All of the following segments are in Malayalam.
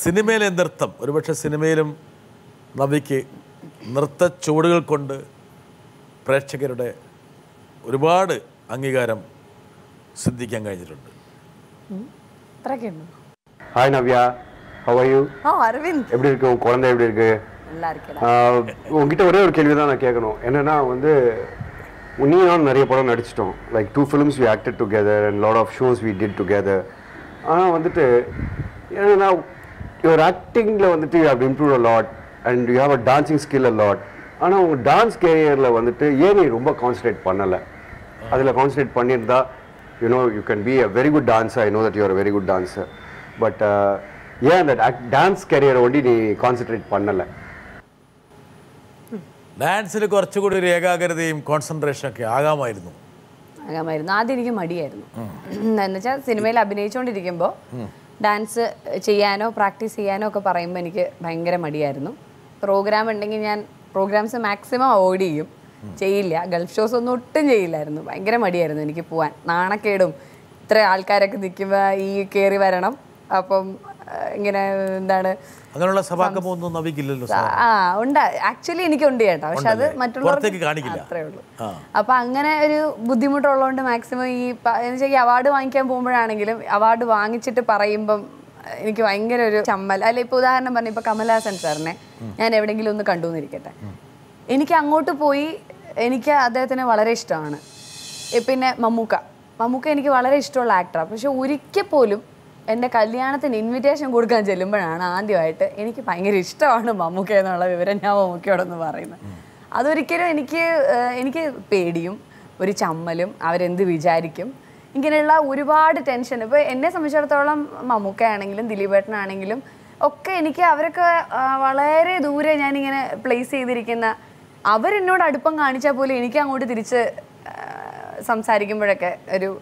സിനിമയിലെ നൃത്തം ഒരുപക്ഷെ സിനിമയിലും നവിക്ക് നൃത്ത ചുവടുകൾ കൊണ്ട് പ്രേക്ഷകരുടെ ഒരുപാട് അംഗീകാരം സിദ്ധിക്കാൻ കഴിഞ്ഞിട്ടുണ്ട് അത്രയൊക്കെയുണ്ടോ hi Navya how are you ஓ அரவிந்த் எப்படி இருக்கு உன் குழந்தை எப்படி இருக்கு நல்லா இருக்கேடா ஆஹ், உன்கிட்ட ஒரே ஒரு கேள்வி தான் நான் கேட்கணும் என்னன்னா வந்து நீ நான் நிறைய படம் நடிச்சிட்டோம் like two films we acted together and lot of shows we did together ஆனால் வந்துட்டு என்னன்னா யுவர் ஆக்டிங்கில் வந்துட்டு you have improve a lot and you have a dancing skill a lot ஆனால் உங்கள் டான்ஸ் கேரியரில் வந்துட்டு ஏன் நீ ரொம்ப கான்சன்ட்ரேட் பண்ணலை அதில் கான்சன்ட்ரேட் பண்ணியிருந்தா you know you can be a very good dancer I know that you are very good dancer but ஏன் அந்த டான்ஸ் கேரியரை ஒண்டி நீ கான்சென்ட்ரேட் பண்ணலை ഡാൻസിൽ കുറച്ചുകൂടി ഒരു ഏകാഗ്രതയും കോൺസെൻട്രേഷനൊക്കെ ആകാമായിരുന്നു ആകാമായിരുന്നു ആദ്യം എനിക്ക് മടിയായിരുന്നു എന്ന് വെച്ചാൽ സിനിമയിൽ അഭിനയിച്ചുകൊണ്ടിരിക്കുമ്പോൾ ഡാൻസ് ചെയ്യാനോ പ്രാക്ടീസ് ചെയ്യാനോ ഒക്കെ പറയുമ്പോൾ എനിക്ക് ഭയങ്കര മടിയായിരുന്നു പ്രോഗ്രാം ഉണ്ടെങ്കിൽ ഞാൻ പ്രോഗ്രാംസ് മാക്സിമം അവോയ്ഡ് ചെയ്യും ചെയ്യില്ല ഗൾഫ് ഷോസ് ഒന്നും ഒട്ടും ചെയ്യില്ലായിരുന്നു ഭയങ്കര മടിയായിരുന്നു എനിക്ക് പോവാൻ നാണക്കേടും ഇത്ര ആൾക്കാരൊക്കെ നിൽക്കുമ്പോൾ ഈ കയറി വരണം അപ്പം ആ, ഇങ്ങനെ എന്താണ് അങ്ങനെയുള്ള സഭാകമൊന്നും നവിക്കില്ലല്ലോ സാർ ആ ഉണ്ട് ആക്ച്വലി എനിക്കുണ്ട് ചേട്ടാ പക്ഷെ അത് ഉണ്ടല്ലേ? മറ്റുള്ളവർക്ക് പുറത്തേക്ക് കാണിക്കില്ല. അത്രേ ഉള്ളൂ ആ. അപ്പൊ അങ്ങനെ ഒരു ബുദ്ധിമുട്ടുള്ളതുകൊണ്ട് മാക്സിമം ഈ പ- എന്ന് വെച്ചാൽ ഈ അവാർഡ് വാങ്ങിക്കാൻ പോകുമ്പോഴാണെങ്കിലും അവാർഡ് വാങ്ങിച്ചിട്ട് പറയുമ്പം എനിക്ക് ഭയങ്കര ഒരു ചമ്മൽ അല്ല ഇപ്പൊ ഉദാഹരണം പറഞ്ഞു ഇപ്പൊ കമൽഹാസൻ സാറിനെ ഞാൻ എവിടെയെങ്കിലും ഒന്ന് കണ്ടു എന്നിരിക്കട്ടെ എനിക്ക് അങ്ങോട്ട് പോയി എനിക്ക് അദ്ദേഹത്തിനെ വളരെ ഇഷ്ടമാണ് ഏ, പിന്നെ മമ്മൂക്ക മമ്മൂക്ക എനിക്ക് വളരെ ഇഷ്ടമുള്ള ആക്ടറാണ് പക്ഷെ ഒരിക്കൽ പോലും എൻ്റെ കല്യാണത്തിന് ഇൻവിറ്റേഷൻ കൊടുക്കാൻ ചെല്ലുമ്പോഴാണ് ആദ്യമായിട്ട് എനിക്ക് ഭയങ്കര ഇഷ്ടമാണ് മമ്മൂക്ക എന്നുള്ള വിവരം ഞാൻ മമ്മൂക്കയോടൊന്ന് പറയുന്നത് അതൊരിക്കലും എനിക്ക് ഏഹ്, എനിക്ക് പേടിയും ഒരു ചമ്മലും അവരെന്ത് വിചാരിക്കും ഇങ്ങനെയുള്ള ഒരുപാട് ടെൻഷൻ ഇപ്പോൾ എന്നെ സംബന്ധിച്ചിടത്തോളം മമ്മൂക്കയാണെങ്കിലും ദിലീപേട്ടനാണെങ്കിലും ഒക്കെ എനിക്ക് അവരൊക്കെ ആ, വളരെ ദൂരെ ഞാനിങ്ങനെ പ്ലേസ് ചെയ്തിരിക്കുന്ന അവരെന്നോട് അടുപ്പം കാണിച്ചാൽ പോലും എനിക്ക് അങ്ങോട്ട് തിരിച്ച് ആ, സംസാരിക്കുമ്പോഴൊക്കെ ഒരു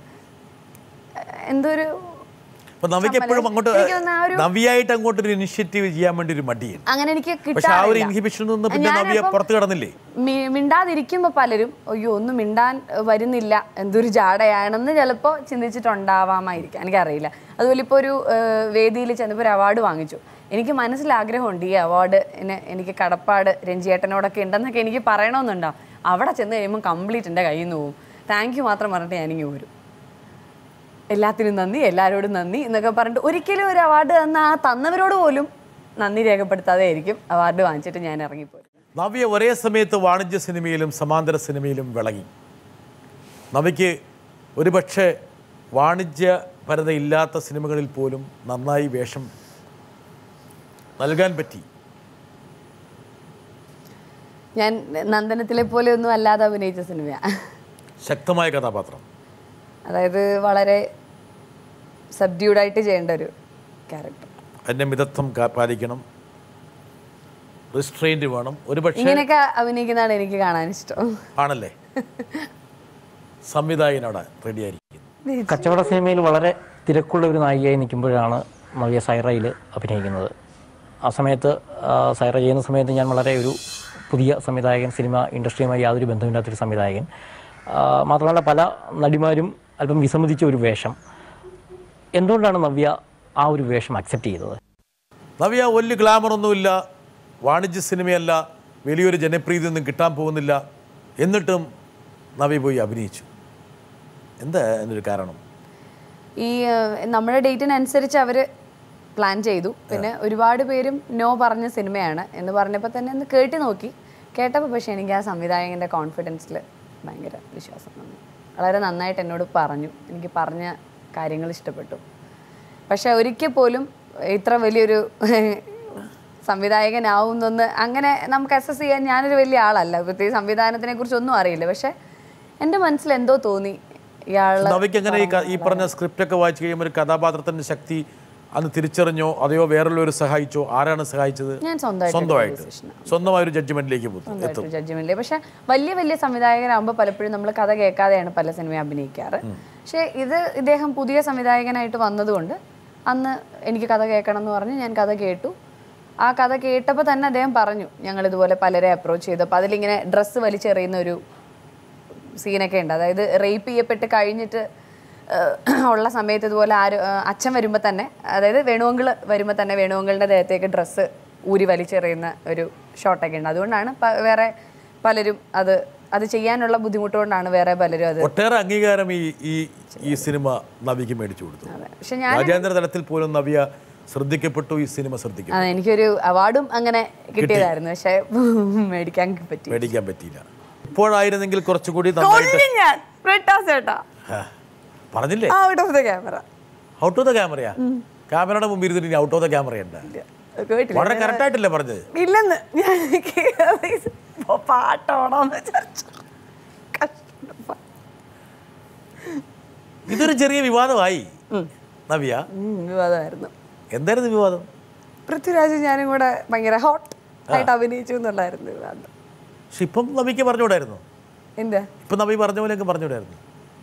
ആ, എന്തോ ഒരു അപ്പൊ നവിക്ക് എപ്പോഴും അങ്ങോട്ട് എനിക്ക് തോന്നുന്നു ആ ഒരു- നവിയായിട്ട് അങ്ങോട്ട് ഒരു ഇനിഷ്യേറ്റീവ് ചെയ്യാൻ വേണ്ടി ഒരു മടിയുണ്ട് അങ്ങനെ എനിക്ക് പക്ഷെ ആ ഒരു കിട്ടാറില്ല. ഇൻഹിബിഷനിൽ നിന്ന് പിന്നെ നവിയ ഞാനപ്പം പുറത്ത് കടന്നില്ലേ മി- മിണ്ടാതിരിക്കുമ്പോൾ പലരും അയ്യോ ഒന്നും മിണ്ടാൻ ഏഹ്, വരുന്നില്ല എന്തൊരു ജാടയാണെന്ന് ചിലപ്പോൾ ചിന്തിച്ചിട്ടുണ്ടാവാമായിരിക്കാം എനിക്കറിയില്ല അതുപോലെ ഇപ്പോൾ ഒരു വേദിയിൽ ചെന്നപ്പോൾ ഒരു അവാർഡ് വാങ്ങിച്ചു എനിക്ക് മനസ്സിൽ ആഗ്രഹമുണ്ട് ഈ അവാർഡ് എനിക്ക് കടപ്പാട് രഞ്ജിയേട്ടനോടൊക്കെ ഉണ്ടെന്നൊക്കെ എനിക്ക് പറയണമെന്നുണ്ടാവും അവിടെ ചെന്ന് കഴിയുമ്പോൾ കംപ്ലീറ്റ് എൻ്റെ കയ്യിൽ നിന്ന് പോകും താങ്ക് യു മാത്രം പറഞ്ഞിട്ട് ഞാനിങ്ങ് വരും എല്ലാത്തിനും നന്ദി എല്ലാവരോടും നന്ദി എന്നൊക്കെ പറഞ്ഞിട്ട് ഒരിക്കലും ഒരു അവാർഡ് തന്ന ആ തന്നവരോട് പോലും നന്ദി രേഖപ്പെടുത്താതെ ആയിരിക്കും അവാർഡ് വാങ്ങിച്ചിട്ട് ഞാൻ ഇറങ്ങിപ്പോരും നവ്യ ഒരേ സമയത്ത് വാണിജ്യ സിനിമയിലും സമാന്തര സിനിമയിലും വിളങ്ങി നവിക്ക് ഒരുപക്ഷെ വാണിജ്യപരതയില്ലാത്ത സിനിമകളിൽ പോലും നന്നായി വേഷം നൽകാൻ പറ്റി ഞാൻ നന്ദനത്തിലെ പോലെ ഒന്നും അല്ലാതെ അഭിനയിച്ച സിനിമയാണ് ശക്തമായ കഥാപാത്രം അതായത് വളരെ സബ്ഡ്യൂഡായിട്ട് ചെയ്യേണ്ട ഒരു ക്യാരക്ടർ അതിൻ്റെ മിതത്വം കാ- പാലിക്കണം റിസ്ട്രെയിൻറ്റ് വേണം ഒരുപക്ഷെ ഇങ്ങനെയൊക്കെ അഭിനയിക്കുന്നതാണ് എനിക്ക് കാണാൻ ഇഷ്ടം ആണല്ലേ സംവിധായകനോട് റെഡിയായിരിക്കും കച്ചവട സിനിമയിൽ വളരെ തിരക്കുള്ള ഒരു നായികയായി നിൽക്കുമ്പോഴാണ് നവ്യ സൈറയിൽ അഭിനയിക്കുന്നത് ആ സമയത്ത് ആ, സൈറ ചെയ്യുന്ന സമയത്ത് ഞാൻ വളരെ ഒരു പുതിയ സംവിധായകൻ സിനിമ ഇൻഡസ്ട്രിയുമായി യാതൊരു ബന്ധമില്ലാത്തൊരു സംവിധായകൻ ആ, മാത്രമല്ല പല നടിമാരും അല്പം വിസമ്മതിച്ച ഒരു വേഷം എന്തുകൊണ്ടാണ് നവ്യ ആ ഒരു വേഷം അക്സെപ്റ്റ് ചെയ്തത് നവ്യ വലിയ ഗ്ലാമറൊന്നുമില്ല വാണിജ്യ സിനിമയല്ല വലിയൊരു ജനപ്രീതി ഒന്നും കിട്ടാൻ പോകുന്നില്ല എന്നിട്ടും നവ്യ പോയി അഭിനയിച്ചു എന്താ അതിനൊരു കാരണം ഈ ഏഹ്, നമ്മുടെ ഡേറ്റിനനുസരിച്ച് അവർ പ്ലാൻ ചെയ്തു പിന്നെ ഒരുപാട് പേരും നോ പറഞ്ഞ സിനിമയാണ് എന്ന് പറഞ്ഞപ്പോൾ തന്നെ ഒന്ന് കേട്ടി നോക്കി കേട്ടപ്പോൾ പക്ഷേ എനിക്ക് ആ സംവിധായകൻ്റെ കോൺഫിഡൻസിൽ ഭയങ്കര വിശ്വാസം വന്നു വളരെ നന്നായിട്ട് എന്നോട് പറഞ്ഞു എനിക്ക് പറഞ്ഞ കാര്യങ്ങൾ ഇഷ്ടപ്പെട്ടു പക്ഷെ ഒരിക്കൽ പോലും ഇത്ര വലിയൊരു സംവിധായകനാവുന്നൊന്ന് അങ്ങനെ നമുക്ക് അസസ് ചെയ്യാൻ ഞാനൊരു വലിയ ആളല്ല പ്രത്യേകിച്ച് സംവിധാനത്തിനെ കുറിച്ച് ഒന്നും അറിയില്ല പക്ഷെ എൻ്റെ മനസ്സിൽ എന്തോ തോന്നി ഇയാൾ നവയ്ക്ക് എങ്ങനെ ഈ ക- ഈ പറഞ്ഞ സ്ക്രിപ്റ്റ് ഒക്കെ വായിച്ചു കഴിയുമ്പോൾ ഒരു കഥാപാത്രത്തിന്റെ ശക്തി അന്ന് തിരിച്ചറിഞ്ഞോ അതെയോ വേറുള്ളവർ സഹായിച്ചോ ആരാണ് സഹായിച്ചത് ഞാൻ സ്വന്തമായിട്ട് സ്വന്തമായിട്ട് decision ആണ്. സ്വന്തമായ ഒരു ജഡ്ജ്മെന്റിലേക്ക് പോകും എത്തും ജഡ്ജ്മെന്റിൽ പക്ഷെ വലിയ വലിയ സംവിധായകരാകുമ്പോൾ പലപ്പോഴും നമ്മൾ കഥ കേൾക്കാതെയാണ് പല സിനിമ അഭിനയിക്കാറ് പക്ഷേ ഇത് ഇദ്ദേഹം പുതിയ സംവിധായകനായിട്ട് വന്നതുകൊണ്ട് അന്ന് എനിക്ക് കഥ കേൾക്കണം എന്ന് പറഞ്ഞ് ഞാൻ കഥ കേട്ടു ആ കഥ കേട്ടപ്പോൾ തന്നെ അദ്ദേഹം പറഞ്ഞു ഞങ്ങൾ ഇതുപോലെ പലരെ അപ്രോച്ച് ചെയ്തപ്പോൾ അതിലിങ്ങനെ ഡ്രസ്സ് വലിച്ചെറിയുന്ന ഒരു സീനൊക്കെ ഉണ്ട് അതായത് റേപ്പ് ചെയ്യപ്പെട്ട് കഴിഞ്ഞിട്ട് ഏഹ്, ഉള്ള സമയത്ത് ഇതുപോലെ ആര് ഏഹ്, അച്ഛൻ വരുമ്പോൾ തന്നെ അതായത് വേണുവങ്കിൾ വരുമ്പോൾ തന്നെ വേണുവങ്കിളിൻ്റെ ദേഹത്തേക്ക് ഡ്രസ്സ് ഊരി വലിച്ചെറിയുന്ന ഒരു ഷോട്ടൊക്കെ ഉണ്ട് അതുകൊണ്ടാണ് പ- വേറെ പലരും അത് അത് ചെയ്യാനുള്ള ബുദ്ധിമുട്ട് കൊണ്ടാണ് വേറെ പലരും അത് ഒട്ടേറെ അംഗീകാരം ഈ ഈ ഈ സിനിമ നവിക്ക് മേടിച്ചു കൊടുത്തു പക്ഷെ ഞാൻ രാജ്യാന്തര തലത്തിൽ പോലും നവ്യ ശ്രദ്ധിക്കപ്പെട്ടു ഈ സിനിമ ശ്രദ്ധിക്കപ്പെട്ടു ആ, എനിക്കൊരു അവാർഡും അങ്ങനെ കിട്ടിയതായിരുന്നു പക്ഷെ മേടിക്കാൻ പറ്റി മേടിക്കാൻ പറ്റിയില്ല ഇപ്പോഴായിരുന്നെങ്കിൽ കുറച്ചുകൂടി നന്നായിട്ട് കൊല്ലും ഞാൻ ബ്രിട്ടാസ് ചേട്ടാ ആ, പറഞ്ഞില്ലേ out of the camera out of the ക്യാമറയാ ക്യാമറയുടെ മുമ്പിൽ ഇരുന്നിട്ട് ഔട്ട് ഓഫ് ദ ക്യാമറ ഉണ്ട് കേട്ടില്ല വളരെ കറക്റ്റ് ആയിട്ടല്ലേ പറഞ്ഞത് ഇല്ലെന്ന് ഞാൻ പാട്ടോണോന്ന് വിചാരിച്ചു കഷ്ടപ്പാ. ഇതൊരു ചെറിയ വിവാദമായി നവ്യ ഉം, വിവാദമായിരുന്നു എന്തായിരുന്നു വിവാദം പൃഥ്വിരാജ് ഞാനും കൂടെ ഭയങ്കര ഹോട്ട് ആയിട്ട് അഭിനയിച്ചു എന്നുള്ളായിരുന്നു വിവാദം പക്ഷെ ഇപ്പം നവിക്ക് പറഞ്ഞുകൂടായിരുന്നു എന്താ ഇപ്പം നവി പറഞ്ഞ പോലെയൊക്കെ പറഞ്ഞുകൂടായിരുന്നു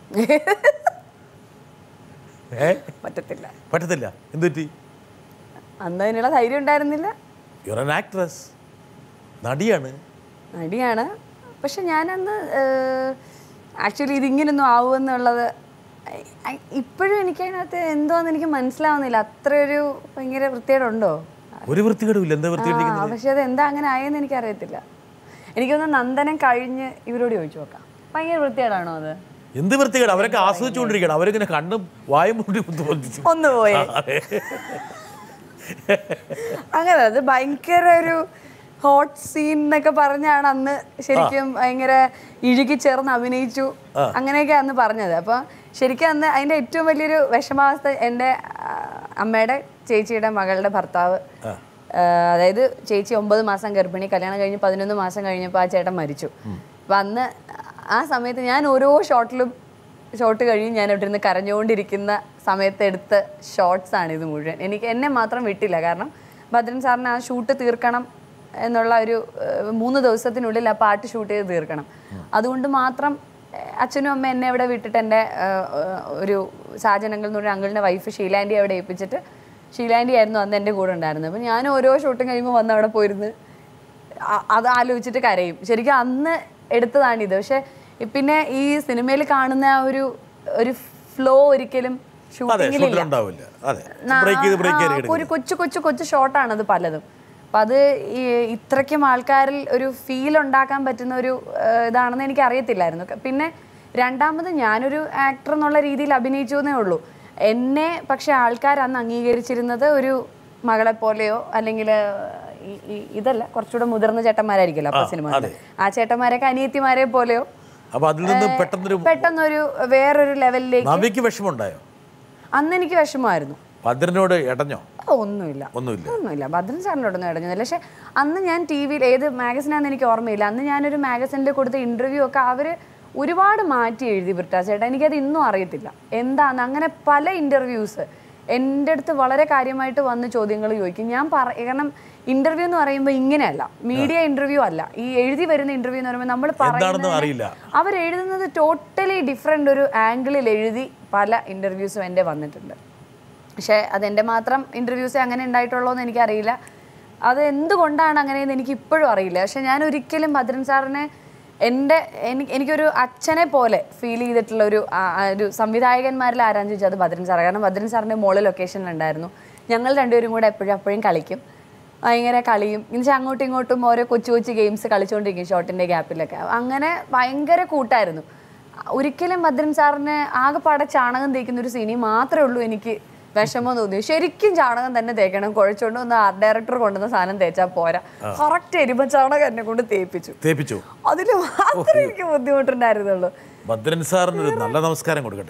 ഏ പറ്റത്തില്ല പറ്റത്തില്ല എന്ത് പറ്റി അന്ന് അതിനുള്ള ധൈര്യം ഉണ്ടായിരുന്നില്ല യുവർ ആൻ ആക്ട്രസ് നടിയാണ് നടിയാണ് പക്ഷെ ഞാനന്ന് ആക്ച്വലി ഇതിങ്ങനൊന്നും ആവുമെന്നുള്ളത് ഐ- ഇപ്പോഴും എനിക്ക് അതിനകത്ത് എന്തോന്ന് എനിക്ക് മനസ്സിലാവുന്നില്ല അത്രയൊരു ഭയങ്കര വൃത്തികേടുണ്ടോ ഒരു വൃത്തികേടുമില്ല എന്താ വൃത്തികേട് ആ പക്ഷെ അത് എന്താ അങ്ങനെ ആയെന്ന് എനിക്കറിയത്തില്ല എനിക്കൊന്ന് നന്ദനം കഴിഞ്ഞ് ഇവരോട് ചോദിച്ചു നോക്കാം ഭയങ്കര വൃത്തികേടാണോ അത് എന്ത് വൃത്തികേട് അവരൊക്കെ ആസ്വദിച്ചുകൊണ്ടിരിക്കണം അവരിങ്ങനെ കണ്ണും വായും മുട്ടി കുത്തുപോലിച്ചു ഒന്ന് പോയേ അങ്ങനെ അത് ഭയങ്കര ഒരു ഹോട്ട് സീൻ എന്നൊക്കെ പറഞ്ഞാണ് അന്ന് ശരിക്കും ഭയങ്കര ഇഴുകി ചേർന്ന് അഭിനയിച്ചു അങ്ങനെയൊക്കെ അന്ന് പറഞ്ഞത് അപ്പോൾ ശരിക്കും അന്ന് അതിൻ്റെ ഏറ്റവും വലിയൊരു വിഷമാവസ്ഥ എൻ്റെ ആ, അമ്മയുടെ ചേച്ചിയുടെ മകളുടെ ഭർത്താവ് ആ, അതായത് ചേച്ചി ഒമ്പത് മാസം ഗർഭിണി കല്യാണം കഴിഞ്ഞ് പതിനൊന്ന് മാസം കഴിഞ്ഞപ്പോൾ ആ ചേട്ടൻ മരിച്ചു അപ്പം അന്ന് ആ സമയത്ത് ഞാൻ ഓരോ ഷോട്ടിലും ഷോട്ട് കഴിഞ്ഞ് ഞാൻ ഇവിടെ നിന്ന് കരഞ്ഞുകൊണ്ടിരിക്കുന്ന സമയത്ത് എടുത്ത ഷോർട്സ് ആണ് ഇത് മുഴുവൻ എനിക്ക് എന്നെ മാത്രം വിട്ടില്ല കാരണം ഭദ്രൻ സാറിന് ആ ഷൂട്ട് തീർക്കണം എന്നുള്ള ഒരു ഏഹ്, മൂന്ന് ദിവസത്തിനുള്ളിൽ ആ പാട്ട് ഷൂട്ട് ചെയ്ത് തീർക്കണം അതുകൊണ്ട് മാത്രം ഏഹ്, അച്ഛനും അമ്മ എന്നെ അവിടെ വിട്ടിട്ട് എൻ്റെ ഏഹ്, ഏഹ്, ഒരു സാജനങ്ങൾ എന്ന് പറഞ്ഞ അങ്കിളിൻ്റെ വൈഫ് ഷീലാൻഡി അവിടെ ഏൽപ്പിച്ചിട്ട് ഷീലാൻഡി ആയിരുന്നു അന്ന് എൻ്റെ കൂടെ ഉണ്ടായിരുന്നത് അപ്പം ഞാൻ ഓരോ ഷൂട്ടും കഴിയുമ്പോൾ വന്ന് അവിടെ പോയിരുന്ന് അ- അത് ആലോചിച്ചിട്ട് കരയും ശരിക്കും അന്ന് എടുത്തതാണിത് പക്ഷെ പിന്നെ ഈ സിനിമയിൽ കാണുന്ന ആ ഒരു ഒരു ഫ്ലോ ഒരിക്കലും അതെ ഷൂട്ടിങ്ങിലില്ല ഷൂട്ടിലുണ്ടാവില്ല അതെ ബ്രേക്ക് ചെയ്ത് ബ്രേക്ക് ചെയ്ത് ആ, എടുക്കും ഒരു കൊച്ചു കൊച്ചു കൊച്ചു ഷോട്ടാണ് അത് പലതും അപ്പം അത് ഈ ഇത്രയ്ക്കും ആൾക്കാരിൽ ഒരു ഫീൽ ഉണ്ടാക്കാൻ പറ്റുന്ന ഒരു ആ, ഇതാണെന്ന് എനിക്ക് അറിയത്തില്ലായിരുന്നു ക- പിന്നെ രണ്ടാമത് ഞാനൊരു ആക്ടർ എന്നുള്ള രീതിയിൽ അഭിനയിച്ചു എന്നേ ഉള്ളൂ എന്നെ പക്ഷെ ആൾക്കാർ അന്ന് അംഗീകരിച്ചിരുന്നത് ഒരു മകളെ പോലെയോ അല്ലെങ്കിൽ ഇതല്ല കുറച്ചുകൂടെ മുതിർന്ന ചേട്ടന്മാരായിരിക്കുമല്ലോ അപ്പൊ സിനിമ ആ ചേട്ടന്മാരൊക്കെ അനിയത്തിമാരെ പോലെയോ അപ്പൊ അതിൽ നിന്ന് പെട്ടെന്നൊരു പെട്ടെന്നൊരു വേറൊരു ലെവലിലേക്ക് നവിക്ക് വിഷമമുണ്ടായോ അന്ന് എനിക്ക് വിഷമമായിരുന്നു ഭദ്രനോട് ഇടഞ്ഞോ ഓ, ഒന്നുമില്ല ഒന്നുമില്ല ഒന്നുമില്ല ഭദ്രൻ സാറിനോടൊന്നും ഇടഞ്ഞില്ല പക്ഷെ അന്ന് ഞാൻ ടി വിയിൽ ഏത് മാഗസിനാന്ന് എനിക്ക് ഓർമ്മയില്ല അന്ന് ഞാനൊരു മാഗസിനിൽ കൊടുത്ത ഇന്റർവ്യൂ ഒക്കെ അവർ ഒരുപാട് മാറ്റി എഴുതി ബ്രിട്ടാസ് ചേട്ടാ എനിക്കത് ഇന്നും അറിയത്തില്ല എന്താന്ന് അങ്ങനെ പല ഇന്റർവ്യൂസ് എൻ്റെ അടുത്ത് വളരെ കാര്യമായിട്ട് വന്ന് ചോദ്യങ്ങൾ ചോദിക്കും ഞാൻ പറ കാരണം ഇന്റർവ്യൂ എന്ന് പറയുമ്പോൾ ഇങ്ങനെയല്ല മീഡിയ ഇന്റർവ്യൂ അല്ല ഈ എഴുതി വരുന്ന ഇന്റർവ്യൂ എന്ന് പറയുമ്പോൾ നമ്മൾ എന്താണെന്നും അറിയില്ല. അവർ എഴുതുന്നത് ടോട്ടലി ഡിഫറെൻ്റ് ഒരു ആംഗിളിൽ എഴുതി പല ഇന്റർവ്യൂസും എൻ്റെ വന്നിട്ടുണ്ട് പക്ഷേ അതെൻ്റെ മാത്രം ഇൻ്റർവ്യൂസേ അങ്ങനെ ഉണ്ടായിട്ടുള്ളൂ എന്ന് എനിക്കറിയില്ല അത് എന്തുകൊണ്ടാണ് അങ്ങനെയെന്ന് എനിക്ക് ഇപ്പോഴും അറിയില്ല പക്ഷെ ഞാൻ ഒരിക്കലും ഭദ്രൻ സാറിനെ എൻ്റെ എനിക്ക് എനിക്കൊരു അച്ഛനെ പോലെ ഫീൽ ചെയ്തിട്ടുള്ള ഒരു ആ- ആ ഒരു സംവിധായകന്മാരിൽ ആരാന്ന് ചോദിച്ചാൽ അത് ഭദ്രൻ സാർ കാരണം ഭദ്രൻ സാറിൻ്റെ മോള് ലൊക്കേഷനിലുണ്ടായിരുന്നു ഞങ്ങൾ രണ്ടുപേരും കൂടെ എപ്പോഴും അപ്പോഴും കളിക്കും ഭയങ്കര കളിയും എന്നുവെച്ചാൽ അങ്ങോട്ടും ഇങ്ങോട്ടും ഓരോ കൊച്ചു കൊച്ചു ഗെയിംസ് കളിച്ചുകൊണ്ടിരിക്കും ഷോട്ടിൻ്റെ ഗ്യാപ്പിലൊക്കെ അങ്ങനെ ഭയങ്കര കൂട്ടായിരുന്നു ഒരിക്കലും ഭദ്രൻ സാറിന് ആകെപ്പാടെ ചാണകം തേക്കുന്ന ഒരു സീനി മാത്രമേ ഉള്ളൂ എനിക്ക് വിഷമം തോന്നി ശരിക്കും ചാണകം തന്നെ തേക്കണം കുഴച്ചുകൊണ്ട് വന്ന് ആർട്ട് ഡയറക്ടർ കൊണ്ടുവന്ന സാധനം തേച്ചാൽ പോരാ കറക്റ്റ് എരുമ ചാണകം എന്നെ കൊണ്ട് തേപ്പിച്ചു തേപ്പിച്ചു അതിൽ മാത്രമേ എനിക്ക് ബുദ്ധിമുട്ടുണ്ടായിരുന്നുള്ളൂ ഭദ്രൻ സാറിന് ഒരു നല്ല നമസ്കാരം കൊടുക്കട്ടെ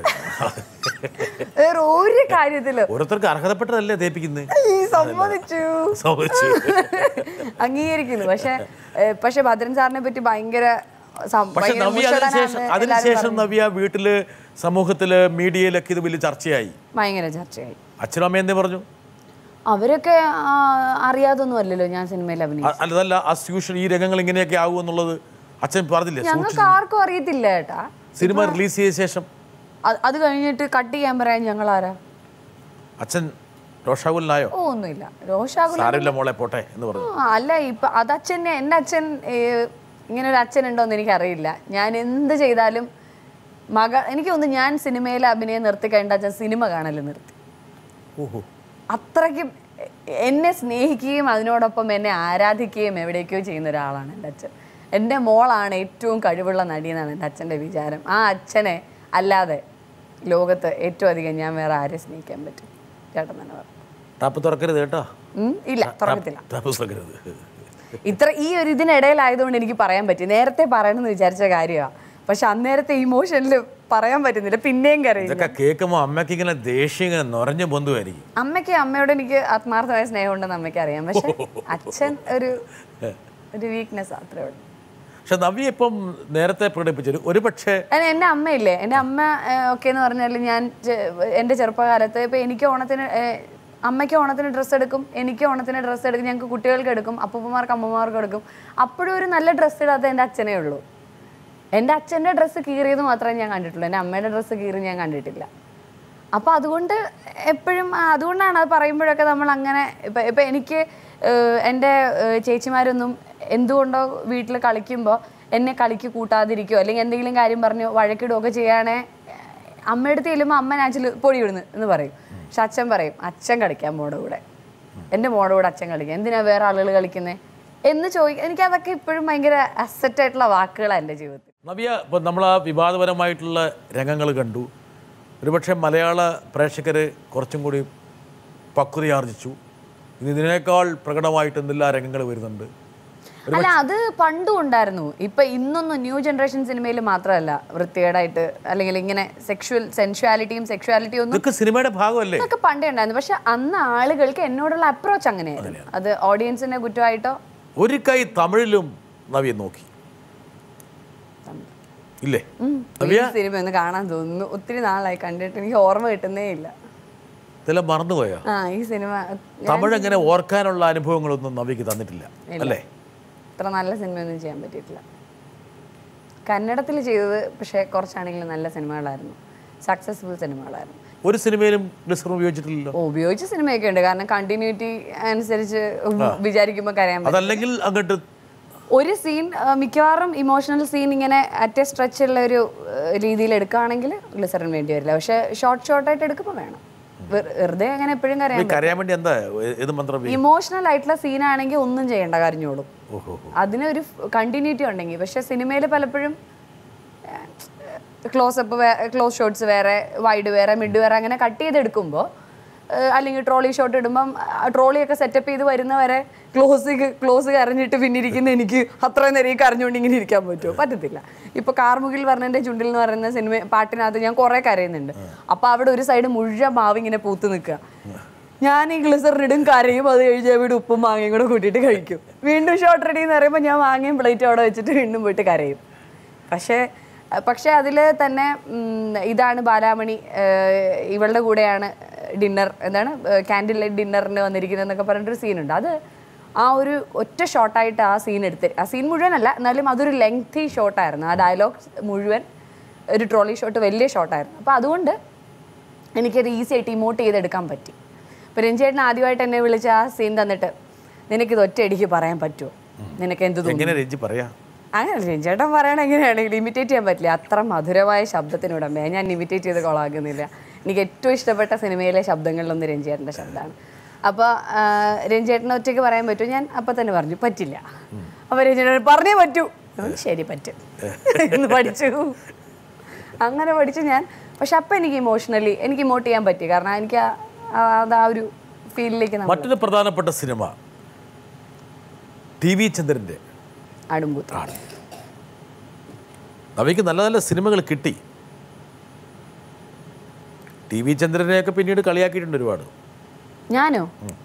വേറെ ഒരു കാര്യത്തിലും ഓരോരുത്തർക്ക് അർഹതപ്പെട്ടതല്ലേ തേപ്പിക്കുന്നത് ഈ സമ്മതിച്ചു സമ്മതിച്ചു. അംഗീകരിക്കുന്നു പക്ഷെ ഏഹ്, പക്ഷെ ഭദ്രൻ സാറിനെ പറ്റി ഭയങ്കര സം- പക്ഷെ ഭയങ്കര നവ്യ അതിനുശേഷം മുഷകനാണെന്ന് അതിനുശേഷം എല്ലാവരും നവ്യ വീട്ടില് സമൂഹത്തില് മീഡിയയിലൊക്കെ ഇത് വലിയ ചർച്ചയായി പറഞ്ഞു. ഭയങ്കര ചർച്ചയായി അച്ഛനും അമ്മയും എന്തേ പറഞ്ഞു അവരൊക്കെ ആ, അറിയാതൊന്നും അല്ലല്ലോ ഞാൻ സിനിമയിൽ അഭിനയിച്ചു അ- അല്ലതല്ല അസ് യൂഷ്വൽ ഈ രംഗങ്ങൾ ഇങ്ങനെയൊക്കെ ആകും എന്നുള്ളത് അച്ഛൻ പറഞ്ഞില്ലേ ഞങ്ങൾക്ക് ആർക്കും അറിയത്തില്ല ഏട്ടാ സിനിമ റിലീസ് ചെയ്ത ശേഷം അത് അത് കഴിഞ്ഞിട്ട് കട്ട് ചെയ്യാൻ പറയാൻ ഞങ്ങൾ ആരാ അച്ഛൻ രോഷാകുലനായോ ഓ ഒന്നുമില്ല രോഷാകുല സാരമില്ല മോളെ പോട്ടെ എന്ന് പറഞ്ഞു ആ, അല്ല ഇപ്പൊ അതച്ഛൻ എൻ്റെ അച്ഛൻ ഏ, ഇങ്ങനെ ഒരു അച്ഛൻ ഉണ്ടോ എന്ന് എനിക്കറിയില്ല ഞാൻ എന്ത് ചെയ്താലും മക എനിക്ക് തോന്നുന്നു ഞാൻ സിനിമയിൽ അഭിനയം നിർത്തി കഴിഞ്ഞിട്ട് അച്ഛൻ സിനിമ കാണൽ നിർത്തി ഓഹോ അത്രയ്ക്കും എ- എന്നെ സ്നേഹിക്കുകയും അതിനോടൊപ്പം എന്നെ ആരാധിക്കുകയും എവിടേക്കോ ചെയ്യുന്ന ഒരാളാണ് എൻ്റെ അച്ഛൻ എൻ്റെ മോളാണ് ഏറ്റവും കഴിവുള്ള നടി എന്നാണ് എൻ്റെ അച്ഛൻ്റെ വിചാരം ആ അച്ഛനെ അല്ലാതെ ലോകത്ത് ഏറ്റവും അധികം ഞാൻ വേറെ ആരെ സ്നേഹിക്കാൻ പറ്റും ചേട്ടൻ തന്നെ പറഞ്ഞു ടാപ്പ് തുറക്കരുത് കേട്ടോ ഉം, ഇല്ല തുറക്കത്തില്ല ടാപ്പ് തുറക്കരുത് ഇത്ര ഈ ഒരു ഇതിനിടയിലായതുകൊണ്ട് എനിക്ക് പറയാൻ പറ്റി നേരത്തെ പറയണമെന്ന് വിചാരിച്ച കാര്യമാണ് പക്ഷെ അന്നേരത്തെ ഇമോഷനിൽ പറയാൻ പറ്റുന്നില്ല പിന്നെയും കരയും ഇതൊക്കെ കേൾക്കുമ്പോൾ അമ്മയ്ക്ക് ഇങ്ങനെ ദേഷ്യം ഇങ്ങനെ നിറഞ്ഞ ബന്ധുവായിരിക്കും അമ്മയ്ക്ക് അമ്മയോട് എനിക്ക് ആത്മാർത്ഥമായ സ്നേഹം ഉണ്ടെന്ന് അമ്മയ്ക്ക് അറിയാം പക്ഷെ അച്ഛൻ ഒരു ഒരു വീക്ക്നെസ് അത്രേ ഉള്ളൂ പക്ഷെ നവ്യ ഇപ്പം നേരത്തെ പ്രകടിപ്പിച്ചൊരു ഒരു പക്ഷേ അല്ല, എൻ്റെ അമ്മയില്ലേ എൻ്റെ അമ്മ ഒക്കെ എന്ന് പറഞ്ഞാൽ ഞാൻ ചെ- എൻ്റെ ചെറുപ്പകാലത്ത് ഇപ്പം എനിക്ക് ഓണത്തിന് ഏഹ്, അമ്മയ്ക്ക് ഓണത്തിന് ഡ്രസ്സ് എടുക്കും എനിക്ക് ഓണത്തിന് ഡ്രസ്സ് എടുക്കും ഞങ്ങൾക്ക് കുട്ടികൾക്ക് എടുക്കും അപ്പൂപ്പന്മാർക്ക് അമ്മമാർക്ക് എടുക്കും അപ്പോഴും ഒരു നല്ല ഡ്രസ്സ് ഇടാത്ത എൻ്റെ അച്ഛനേ ഉള്ളൂ എൻ്റെ അച്ഛൻ്റെ ഡ്രസ്സ് കീറിയത് മാത്രമേ ഞാൻ കണ്ടിട്ടുള്ളൂ എൻ്റെ അമ്മയുടെ ഡ്രസ്സ് കീറി ഞാൻ കണ്ടിട്ടില്ല അപ്പോൾ അതുകൊണ്ട് എപ്പോഴും ആ, അതുകൊണ്ടാണ് അത് പറയുമ്പോഴൊക്കെ നമ്മൾ അങ്ങനെ ഇപ്പം ഇപ്പം എനിക്ക് ഏഹ്, എൻ്റെ ഏഹ്, ചേച്ചിമാരൊന്നും എന്തുകൊണ്ടോ വീട്ടിൽ കളിക്കുമ്പോൾ എന്നെ കളിക്ക് കൂട്ടാതിരിക്കുകയോ അല്ലെങ്കിൽ എന്തെങ്കിലും കാര്യം പറഞ്ഞു വഴക്കിടുകയോ ഒക്കെ ചെയ്യുകയാണെ അമ്മയുടെ അടുത്ത് ചെല്ലുമ്പോൾ അമ്മ നാച്ചിൽ പൊടി വിടുന്നു എന്ന് പറയും പക്ഷെ അച്ഛൻ പറയും അച്ഛൻ കളിക്കാൻ മോടെ കൂടെ എൻ്റെ മോടെ കൂടെ അച്ഛൻ കളിക്കാം എന്തിനാ വേറെ ആളുകൾ കളിക്കുന്നത് എന്ന് ചോദിക്കുക എനിക്ക് അതൊക്കെ ഇപ്പോഴും ഭയങ്കര അസറ്റ് ആയിട്ടുള്ള വാക്കുകളാണ് എൻ്റെ ജീവിതത്തിൽ നവ്യ ഇപ്പം നമ്മൾ ആ വിവാദപരമായിട്ടുള്ള രംഗങ്ങൾ കണ്ടു ഒരുപക്ഷെ മലയാള പ്രേക്ഷകർ കുറച്ചും കൂടി പക്വതയാർജിച്ചു ഇനി ഇതിനേക്കാൾ പ്രകടമായിട്ട് എന്തെല്ലാം രംഗങ്ങൾ വരുന്നുണ്ട് അല്ല അത് പണ്ടും ഉണ്ടായിരുന്നു ഇപ്പൊ ഇന്നൊന്നും ന്യൂ ജനറേഷൻ സിനിമയിൽ മാത്രമല്ല വൃത്തികേടായിട്ട് അല്ലെങ്കിൽ ഇങ്ങനെ സെക്ഷുവൽ സെൻഷ്വാലിറ്റിയും സെക്ഷുവാലിറ്റിയും ഒന്നും ഇതൊക്കെ സിനിമയുടെ ഭാഗമല്ലേ ഇതൊക്കെ പണ്ടേ ഉണ്ടായിരുന്നു പക്ഷെ അന്ന് ആളുകൾക്ക് എന്നോടുള്ള അപ്രോച്ച് അങ്ങനെയായിരുന്നു അത് ഓഡിയൻസിന്റെ കുറ്റമായിട്ടോ ഒരു കൈ തമിഴിലും നവ്യ നോക്കി ഇല്ലേ ഈ സിനിമ ഒന്ന് കാണാൻ തോന്നുന്നു ഒത്തിരി നാളായി കണ്ടിട്ട് എനിക്ക് ഓർമ്മ കിട്ടുന്നേ ഇല്ല ഇതെല്ലാം മറന്നുപോയോ ആ ഈ സിനിമ തമിഴ് അങ്ങനെ ഓർക്കാനുള്ള അനുഭവങ്ങളൊന്നും നവ്യക്ക് തന്നിട്ടില്ല അല്ലേ അത്ര നല്ല സിനിമയൊന്നും ചെയ്യാൻ പറ്റിയിട്ടില്ല കന്നഡത്തിൽ ചെയ്തത് പക്ഷേ കുറച്ചാണെങ്കിലും നല്ല സിനിമകളായിരുന്നു സക്സസ്ഫുൾ സിനിമകളായിരുന്നു ഒരു സിനിമയിലും ഗ്ലിസർ ഉപയോഗിച്ചിട്ടില്ലല്ലോ ഓ, ഉപയോഗിച്ച സിനിമയൊക്കെ ഉണ്ട് കാരണം കണ്ടിന്യൂറ്റി അനുസരിച്ച് വിചാരിക്കുമ്പോൾ കരയാൻ പറ്റും അതല്ലെങ്കിൽ അങ്ങോട്ട് ഒരു സീൻ മിക്കവാറും ഇമോഷണൽ സീൻ ഇങ്ങനെ അറ്റ സ്ട്രെച്ച് ഉള്ള ഒരു രീതിയിൽ എടുക്കുകയാണെങ്കിൽ ഗ്ലിസറിൻ വേണ്ടി വരില്ല പക്ഷെ ഷോർട്ട് ഷോർട്ടായിട്ട് എടുക്കുമ്പോൾ വേണം വെറു- വെറുതെ അങ്ങനെ എപ്പോഴും കരയാൻ ഈ കരയാൻ വേണ്ടി എന്താ ഏത് മന്ത്രം ഇമോഷണൽ ആയിട്ടുള്ള സീനാണെങ്കിൽ ഒന്നും ചെയ്യേണ്ട കരഞ്ഞോളും ഓഹോ അതിനൊരു കണ്ടിന്യൂറ്റി ഉണ്ടെങ്കിൽ പക്ഷെ സിനിമയിൽ പലപ്പോഴും ക്ലോസപ്പ് ക്ലോസ് ഷോട്ട്സ് വേറെ വൈഡ് വേറെ മിഡ് വേറെ അങ്ങനെ കട്ട് ചെയ്തെടുക്കുമ്പോൾ അല്ലെങ്കിൽ ട്രോളി ഷോട്ട് ഇടുമ്പം ട്രോളിയൊക്കെ സെറ്റപ്പ് ചെയ്ത് വരുന്നവരെ ക്ലോസ് ക്ലോസ് കരഞ്ഞിട്ട് പിന്നെ ഇരിക്കുന്ന എനിക്ക് അത്രയും നേരം ഈ കരഞ്ഞുകൊണ്ട് ഇങ്ങനെ ഇരിക്കാൻ പറ്റുമോ പറ്റത്തില്ല ഇപ്പോൾ കാർമുകിൽ വർണ്ണൻ്റെ ചുണ്ടിൽ എന്ന് പറയുന്ന സിനിമ പാട്ടിനകത്ത് ഞാൻ കുറേ കരയുന്നുണ്ട് അപ്പോൾ അവിടെ ഒരു സൈഡ് മുഴുവൻ മാവ് ഇങ്ങനെ പൂത്ത് നിൽക്കുക ഞാൻ ഈ ഗ്ലിസറിൻ ഇടും കരയും അത് കഴിഞ്ഞ് ഇവിടെ ഉപ്പും മാങ്ങയും കൂടെ കൂട്ടിയിട്ട് കഴിക്കും വീണ്ടും ഷോർട്ട് റെഡി എന്ന് പറയുമ്പോൾ ഞാൻ മാങ്ങയും പ്ലേറ്റും അവിടെ വെച്ചിട്ട് വീണ്ടും പോയിട്ട് കരയും പക്ഷേ പക്ഷേ അതിൽ തന്നെ ഉം, ഇതാണ് ബാലാമണി ഏഹ്, ഇവളുടെ കൂടെയാണ് ഡിന്നർ എന്താണ് ക്യാൻഡിൽ ലൈറ്റ് ഡിന്നറിന് വന്നിരിക്കുന്നത് എന്നൊക്കെ പറഞ്ഞിട്ടൊരു സീനുണ്ട് അത് ആ ഒരു ഒറ്റ ഷോട്ടായിട്ട് ആ സീൻ എടുത്ത് ആ സീൻ മുഴുവനല്ല എന്നാലും അതൊരു ലെങ്തി ഷോട്ടായിരുന്നു ആ ഡയലോഗ് മുഴുവൻ ഒരു ട്രോളി ഷോട്ട് വലിയ ഷോട്ടായിരുന്നു അപ്പോൾ അതുകൊണ്ട് എനിക്കത് ഈസി ആയിട്ട് ഇമോട്ട് ചെയ്തെടുക്കാൻ പറ്റി അപ്പോൾ രഞ്ജേട്ടൻ ആദ്യമായിട്ട് എന്നെ വിളിച്ച് ആ സീൻ തന്നിട്ട് നിനക്കിത് ഒറ്റയടിക്ക് പറയാൻ പറ്റുമോ നിനക്ക് എന്ത് തോന്നുന്നു എങ്ങനെ രഞ്ജി പറയാ അങ്ങനെ രഞ്ജേട്ടൻ പറയണ എങ്ങനെയാണെങ്കിൽ ഇമിറ്റേറ്റ് ചെയ്യാൻ പറ്റില്ല അത്ര മധുരമായ ശബ്ദത്തിനുടമയാണ് ഞാൻ ഇമിറ്റേറ്റ് ചെയ്ത് കൊളാക്കുന്നില്ല എനിക്ക് ഏറ്റവും ഇഷ്ടപ്പെട്ട സിനിമയിലെ ശബ്ദങ്ങളിലൊന്ന് രഞ്ജേട്ടൻ്റെ ശബ്ദമാണ് അപ്പോൾ രഞ്ജേട്ടനെ ഒറ്റയ്ക്ക് പറയാൻ പറ്റുമോ ഞാൻ അപ്പം തന്നെ പറഞ്ഞു പറ്റില്ല അപ്പോൾ രഞ്ജേട്ടൻ പറഞ്ഞേ പറ്റൂ ഞാൻ, ശരി പറ്റും എന്ന് പഠിച്ചു അങ്ങനെ പഠിച്ചു ഞാൻ പക്ഷെ അപ്പം എനിക്ക് ഇമോഷണലി എനിക്ക് ഇമോട്ട് ചെയ്യാൻ പറ്റി കാരണം എനിക്ക് ആ- ആ- അത് ആ ഒരു ഫീലിലേക്ക് നമ്മൾ മറ്റൊരു പ്രധാനപ്പെട്ട സിനിമ ടി വി ചന്ദ്രൻ്റെ അടുമ്പൂത്താണ് നവയ്ക്ക് നല്ല നല്ല സിനിമകൾ കിട്ടി ടി വി ചന്ദ്രനെയൊക്കെ പിന്നീട് കളിയാക്കിയിട്ടുണ്ട് ഒരുപാട് ഞാനോ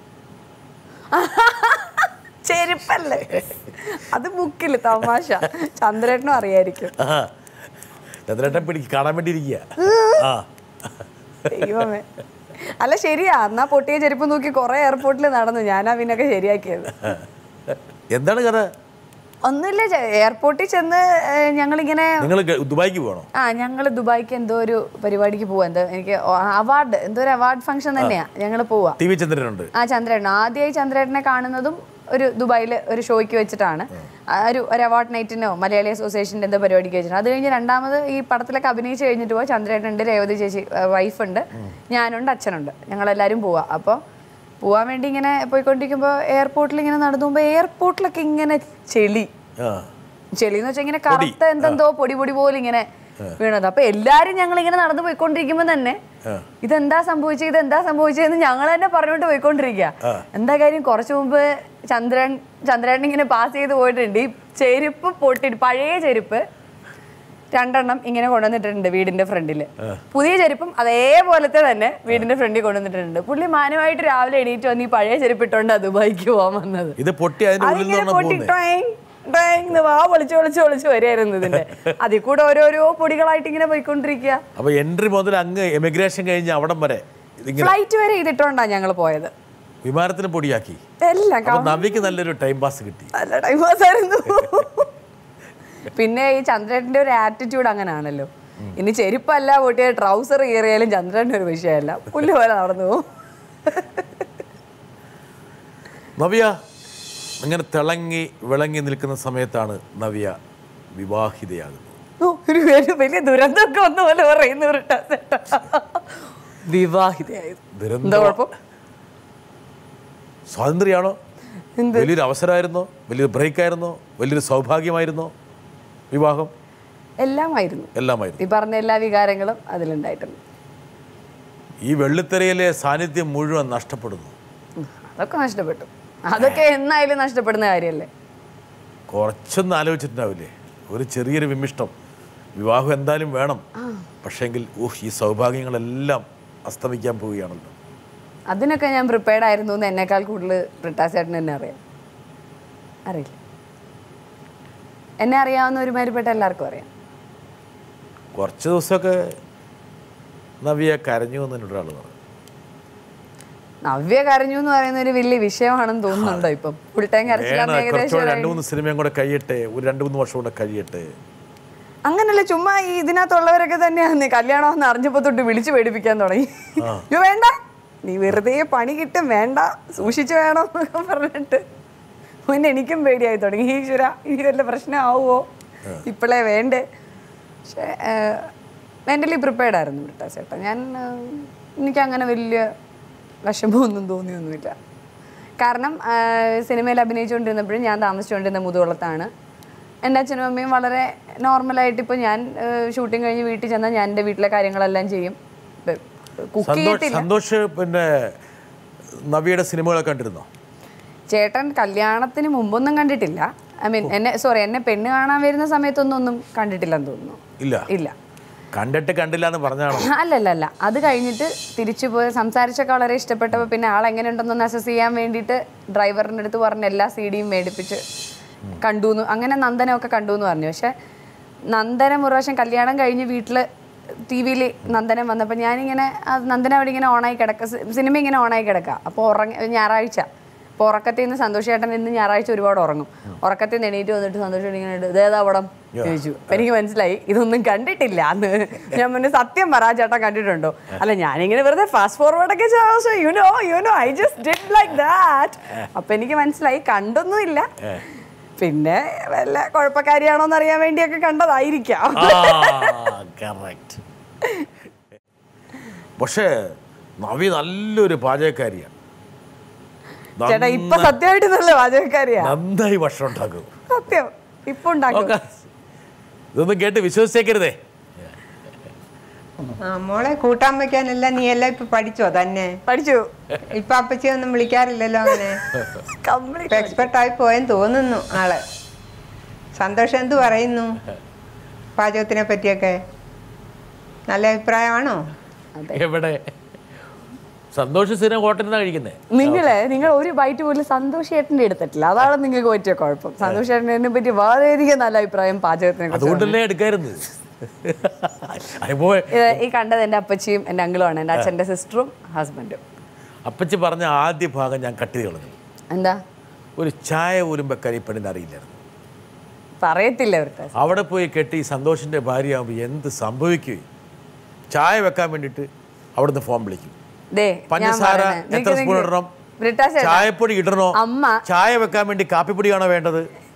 ചെരുപ്പല്ലേ അത് ബുക്കില് തമാശ ചന്ദ്രേട്ടനും അറിയായിരിക്കും ആഹാ. ചന്ദ്രേട്ടൻ പിടിക്ക് കാണാൻ വേണ്ടി ഇരിക്കുക ആ ദൈവമേ അല്ല ശരിയാ എന്നാ പൊട്ടിയ ചെരുപ്പ് നോക്കി കുറെ എയർപോർട്ടിൽ നടന്നു ഞാനാ പിന്നൊക്കെ ശരിയാക്കിയത് എന്താണ് കഥ ഒന്നുമില്ല ചെ- എയർപോർട്ടിൽ ചെന്ന് ഏഹ്, ഞങ്ങളിങ്ങനെ നിങ്ങൾ ദുബായിക്ക് പോകണോ ആ ഞങ്ങൾ ദുബായിക്ക് എന്തോ ഒരു പരിപാടിക്ക് പോവാ എന്തോ എനിക്ക് അവാർഡ് എന്തോ ഒരു അവാർഡ് ഫംഗ്ഷൻ തന്നെയാ ഞങ്ങൾ പോവാ ടി വി ചന്ദ്രനുണ്ട് ആ ചന്ദ്രേട്ടൻ ആദ്യമായി ചന്ദ്രേട്ടനെ കാണുന്നതും ഒരു ദുബായിൽ ഒരു ഷോയ്ക്ക് വെച്ചിട്ടാണ് ആ ഒരു ഒരു അവാർഡ് നൈറ്റിനോ മലയാളി അസോസിയേഷൻ്റെ എന്തോ പരിപാടിക്ക് വെച്ചിട്ടുണ്ട് അത് കഴിഞ്ഞ് രണ്ടാമത് ഈ പടത്തിലൊക്കെ അഭിനയിച്ച് കഴിഞ്ഞിട്ട് പോവാ ചന്ദ്രേട്ടനുണ്ട് രേവതി ചേച്ചി വൈഫുണ്ട് ഞാനുണ്ട് അച്ഛനുണ്ട് ഞങ്ങളെല്ലാവരും പോവാ അപ്പോൾ പോവാൻ വേണ്ടി ഇങ്ങനെ പോയിക്കൊണ്ടിരിക്കുമ്പോൾ എയർപോർട്ടിൽ ഇങ്ങനെ നടന്നു പോകുമ്പോൾ എയർപോർട്ടിലൊക്കെ ഇങ്ങനെ ചെളി ആ ചെളി എന്ന് വെച്ചാൽ ഇങ്ങനെ കറുത്ത എന്തെന്തോ പൊടി പൊടി പോലെ ഇങ്ങനെ വീണത് അപ്പൊ എല്ലാരും ഞങ്ങൾ ഇങ്ങനെ നടന്നു പോയിക്കൊണ്ടിരിക്കുമ്പോ തന്നെ ഇതെന്താ സംഭവിച്ചത് ഇതെന്താ സംഭവിച്ചതെന്ന് ഞങ്ങൾ തന്നെ പറഞ്ഞോണ്ട് പോയിക്കൊണ്ടിരിക്കുക എന്താ കാര്യം കുറച്ചു മുമ്പ് ചന്ദ്രൻ ചന്ദ്രൻ ഇങ്ങനെ പാസ് ചെയ്ത് പോയിട്ടുണ്ട് ഈ ചെരുപ്പ് പൊട്ടിട്ട് പഴയ ചെരുപ്പ് രണ്ടെണ്ണം ഇങ്ങനെ കൊണ്ടുവന്നിട്ടുണ്ട് വീടിന്റെ ഫ്രണ്ടിൽ പുതിയ ചെരുപ്പും അതേപോലത്തെ തന്നെ വീടിന്റെ ഫ്രണ്ടിൽ കൊണ്ടുവന്നിട്ടുണ്ട് പുള്ളി മാനമായിട്ട് രാവിലെ എണീറ്റ് വന്ന് ഈ പഴയ ചെരുപ്പ് ഇട്ടോണ്ട് ദുബായിക്ക് പോകാൻ വന്നത് ഇത് പൊട്ടി അതിന്റെ ഉള്ളിൽ അതിങ്ങനെ നിന്നാണ് പൊട്ടി പോകുന്നത് ടോയിങ് ടോയിങ് എന്ന് വാ പൊളിച്ച് പൊളിച്ച് പൊളിച്ച് വരികയായിരുന്നു ഇതിന്റെ അതിൽ കൂടെ ഓരോരോ പൊടികളായിട്ട് ഇങ്ങനെ പോയിക്കൊണ്ടിരിക്കുക അപ്പൊ എൻട്രി മുതൽ അങ്ങ് എമിഗ്രേഷൻ കഴിഞ്ഞ് അവിടം വരെ ഇതിങ്ങനെ ഫ്ലൈറ്റ് വരെ ഇതിട്ടോണ്ടാ ഞങ്ങൾ പോയത് വിമാനത്തിന് പൊടിയാക്കി എല്ലാം അപ്പൊ നവിക്ക് നല്ലൊരു ടൈം പാസ് കിട്ടി നല്ല ടൈം പാസ് ആയിരുന്നു പിന്നെ ഈ ചന്ദ്രേട്ടന്റെ ഒരു ആറ്റിറ്റ്യൂഡ് അങ്ങനെയാണല്ലോ ഇനി ചെരുപ്പല്ല പൊട്ടിയ ട്രൗസർ കീറിയാലും ചന്ദ്രന്റെ ഒരു വിഷയമല്ല പുല്ല് പോലെ നടന്നു പോകും നവ്യ അങ്ങനെ തിളങ്ങി വിളങ്ങി നിൽക്കുന്ന സമയത്താണ് നവ്യ വിവാഹിതയാകുന്നത് ഓ, ഒരു വലിയ വലിയ ദുരന്തമൊക്കെ വന്ന പോലെ പറയുന്നു ഒരു ടാസേട്ടാ. വിവാഹിതയായത് ദുരന്തം. എന്താ കുഴപ്പം സ്വാതന്ത്ര്യമാണോ വലിയൊരു അവസരമായിരുന്നോ വലിയൊരു ബ്രേക്കായിരുന്നോ വലിയൊരു സൗഭാഗ്യമായിരുന്നോ വിവാഹം എല്ലാമായിരുന്നു എല്ലാമായിരുന്നു ഈ പറഞ്ഞ എല്ലാ വികാരങ്ങളും അതിലുണ്ടായിട്ടുണ്ട് ഈ വെള്ളിത്തിരയിലെ സാന്നിധ്യം മുഴുവൻ നഷ്ടപ്പെടുന്നു ഉം, അതൊക്കെ നഷ്ടപ്പെട്ടു അതൊക്കെ എന്നായാലും നഷ്ടപ്പെടുന്ന കാര്യമല്ലേ കുറച്ചൊന്നും ആലോചിച്ചിട്ടുണ്ടാവില്ലേ ഒരു ചെറിയൊരു വിമിഷ്ടം വിവാഹം എന്തായാലും വേണം പക്ഷേങ്കിൽ ഊഹ് ഈ സൗഭാഗ്യങ്ങളെല്ലാം അസ്തമിക്കാൻ പോവുകയാണല്ലോ അതിനൊക്കെ ഞാൻ പ്രിപ്പയർഡ് ആയിരുന്നു എന്ന് എന്നെക്കാൾ കൂടുതൽ ബ്രിട്ടാസേട്ടൻ എന്നെ അറിയാം അറിയില്ല എന്നെ അറിയാവുന്ന ഒരുമാതിരിപ്പെട്ട എല്ലാവർക്കും അറിയാം കുറച്ച് ദിവസമൊക്കെ നവ്യ കരഞ്ഞു എന്ന് എന്നോട് ഒരാൾ പറഞ്ഞു നവ്യ കരഞ്ഞു എന്ന് പറയുന്ന ഒരു വലിയ വിഷയമാണെന്ന് തോന്നുന്നുണ്ടോ ഇപ്പം ഫുൾ ടൈം വേണം കരച്ചിലാന്ന് കുറച്ചുകൂടെ ഏകദേശം രണ്ട് മൂന്ന് സിനിമയും കൂടെ കഴിയട്ടെ ഒരു രണ്ട് മൂന്ന് വർഷം കൂടെ കഴിയട്ടെ അങ്ങനല്ല ചുമ്മാ ഈ ഇതിനകത്തുള്ളവരൊക്കെ തന്നെയാണ് കല്യാണം എന്ന് അറിഞ്ഞപ്പോ തൊട്ട് വിളിച്ചു പേടിപ്പിക്കാൻ തുടങ്ങി "അയ്യോ, വേണ്ട നീ വെറുതെ പണി കിട്ടും വേണ്ട സൂക്ഷിച്ചു വേണം എന്നൊക്കെ പറഞ്ഞിട്ട് പിന്നെ എനിക്കും പേടിയായി തുടങ്ങി ഈശ്വര ഇനി വല്ല പ്രശ്നമാവുമോ ഇപ്പോഴേ വേണ്ടേ പക്ഷേ മെൻ്റലി പ്രിപ്പയർഡ് ആയിരുന്നു ബ്രിട്ടാ ചേട്ടാ ഞാൻ ആ, എനിക്കങ്ങനെ വലിയ വിഷമമൊന്നും തോന്നിയൊന്നുമില്ല കാരണം ആ, സിനിമയിൽ അഭിനയിച്ചുകൊണ്ടിരുന്നപ്പോഴും ഞാൻ താമസിച്ചുകൊണ്ടിരുന്ന മുതുകുളത്താണ് എൻ്റെ അച്ഛനും അമ്മയും വളരെ നോർമലായിട്ട് ഇപ്പോൾ ഞാൻ ഷൂട്ടിംഗ് കഴിഞ്ഞ് വീട്ടിൽ ചെന്നാൽ ഞാൻ എൻ്റെ വീട്ടിലെ കാര്യങ്ങളെല്ലാം ചെയ്യും കുക്ക് സന്തോഷ് ചെയ്യത്തില്ല സന്തോഷ് പിന്നെ നവ്യയുടെ സിനിമകളൊക്കെ കണ്ടിരുന്നോ ചേട്ടൻ കല്യാണത്തിന് മുമ്പൊന്നും കണ്ടിട്ടില്ല ഐ മീൻ എന്നെ സോറി എന്നെ പെണ്ണ് കാണാൻ വരുന്ന സമയത്തൊന്നും ഒന്നും കണ്ടിട്ടില്ലെന്ന് തോന്നുന്നു ഇല്ല ഇല്ല കണ്ടിട്ട് കണ്ടില്ല എന്ന് പറഞ്ഞാണോ അല്ലല്ല അല്ല അത് കഴിഞ്ഞിട്ട് തിരിച്ചു പോയി സംസാരിച്ചൊക്കെ വളരെ ഇഷ്ടപ്പെട്ടപ്പോൾ പിന്നെ ആൾ എങ്ങനെയുണ്ടെന്നൊന്ന് അസസ് ചെയ്യാൻ വേണ്ടിയിട്ട് ഡ്രൈവറിൻ്റെ അടുത്ത് പറഞ്ഞ എല്ലാ സി ഡിയും മേടിപ്പിച്ച് കണ്ടു എന്ന് അങ്ങനെ നന്ദനമൊക്കെ കണ്ടു എന്ന് പറഞ്ഞു പക്ഷെ നന്ദനം ഒരു പ്രാവശ്യം കല്യാണം കഴിഞ്ഞ് വീട്ടിൽ ടി വിയിൽ നന്ദനം വന്നപ്പോൾ ഞാനിങ്ങനെ അത് നന്ദനം അവിടെ ഇങ്ങനെ ഓണായി കിടക്കുക സിനിമ ഇങ്ങനെ ഓണായി കിടക്കുക അപ്പോൾ ഉറങ്ങ ഞായറാഴ്ച അപ്പോൾ ഉറക്കത്തിൽ നിന്ന് സന്തോഷ് ചേട്ടൻ ഇന്ന് ഞായറാഴ്ച ഒരുപാട് ഉറങ്ങും ഉറക്കത്തിൽ നിന്ന് എണീറ്റ് വന്നിട്ട് സന്തോഷ് ചേട്ടൻ ഇങ്ങനെ ഇതേതാ പടം ചോദിച്ചു അപ്പൊ എനിക്ക് മനസ്സിലായി ഇതൊന്നും കണ്ടിട്ടില്ല അന്ന് ഞാൻ മുന്നേ സത്യം പറ ആ ചേട്ടൻ കണ്ടിട്ടുണ്ടോ അല്ല ഞാനിങ്ങനെ വെറുതെ ഫാസ്റ്റ് ഫോർവേഡ് ഒക്കെ you know you know I just did like that അപ്പൊ എനിക്ക് മനസ്സിലായി കണ്ടൊന്നുമില്ല പിന്നെ വല്ല കുഴപ്പക്കാരിയാണോന്ന് അറിയാൻ വേണ്ടിയൊക്കെ കണ്ടതായിരിക്കാം കറക്റ്റ് പക്ഷേ നവി നല്ലൊരു പാചകക്കാരിയാണ് ചേട്ടാ ഇപ്പൊ സത്യമായിട്ട് നല്ല പാചകക്കാരിയാ നന്നായി ഭക്ഷണം ഉണ്ടാക്കും സത്യം ഇപ്പൊ ഉണ്ടാക്കും നോക്ക. ഇതൊന്നും കേട്ട് വിശ്വസിച്ചേക്കരുതേ ആ മോളെ കൂട്ടാൻ വെക്കാനെല്ലാം നീ എല്ലാം ഇപ്പൊ പഠിച്ചോ തന്നെ പഠിച്ചു ഇപ്പൊ അപ്പച്ചി ഒന്നും വിളിക്കാറില്ലല്ലോ അങ്ങനെ കംപ്ലീറ്റ് ഇപ്പൊ എക്സ്പെർട്ടായി പോയെന്ന് തോന്നുന്നു ആള് സന്തോഷം എന്ത് പറയുന്നു പാചകത്തിനെ പറ്റിയൊക്കെ നല്ല അഭിപ്രായമാണോ എവിടെ സന്തോഷ സിനിമ ഹോട്ടലിൽ കഴിക്കുന്നത് നിങ്ങളെ നിങ്ങൾ ഒരു ബൈറ്റ് പോലും സന്തോഷ് ചേട്ടൻ്റെ എടുത്തിട്ടില്ല അതാണ് നിങ്ങൾക്ക് പറ്റിയ കുഴപ്പം സന്തോഷ് ചേട്ടനെ പറ്റി വളരെയധികം നല്ല അഭിപ്രായം പാചകത്തിനെ കുറിച്ച് അതുകൊണ്ടല്ലേ എടുക്കായിരുന്നു അതിപ്പോ ഇത് ഈ കണ്ടത് എൻ്റെ അപ്പച്ചിയും എൻ്റെ അങ്കിളുമാണ് എൻ്റെ അച്ഛൻ്റെ സിസ്റ്ററും ഹസ്ബൻഡും അപ്പച്ചി പറഞ്ഞ ആദ്യ ഭാഗം ഞാൻ കട്ട് ചെയ്ത് കളഞ്ഞു എന്താ ഒരു ചായ പോലും വെക്കാൻ ഈ പെണ്ണിന് അറിയില്ലായിരുന്നു പറയത്തില്ല അവരുടെ അവിടെ പോയി കെട്ടി സന്തോഷിന്റെ ഭാര്യയാകുമ്പോൾ എന്ത് സംഭവിക്കുകയും ചായ വെക്കാൻ വേണ്ടിയിട്ട് അവിടുന്ന് ഫോൺ വിളിക്കും ദേ പഞ്ചസാര എത്ര സ്പൂൺ ഇടണം ബ്രിട്ടാസ് ചായപ്പൊടി ഇടണോ അമ്മ ചായ വെക്കാൻ വേണ്ടി കാപ്പിപ്പൊടിയാണോ വേണ്ടത്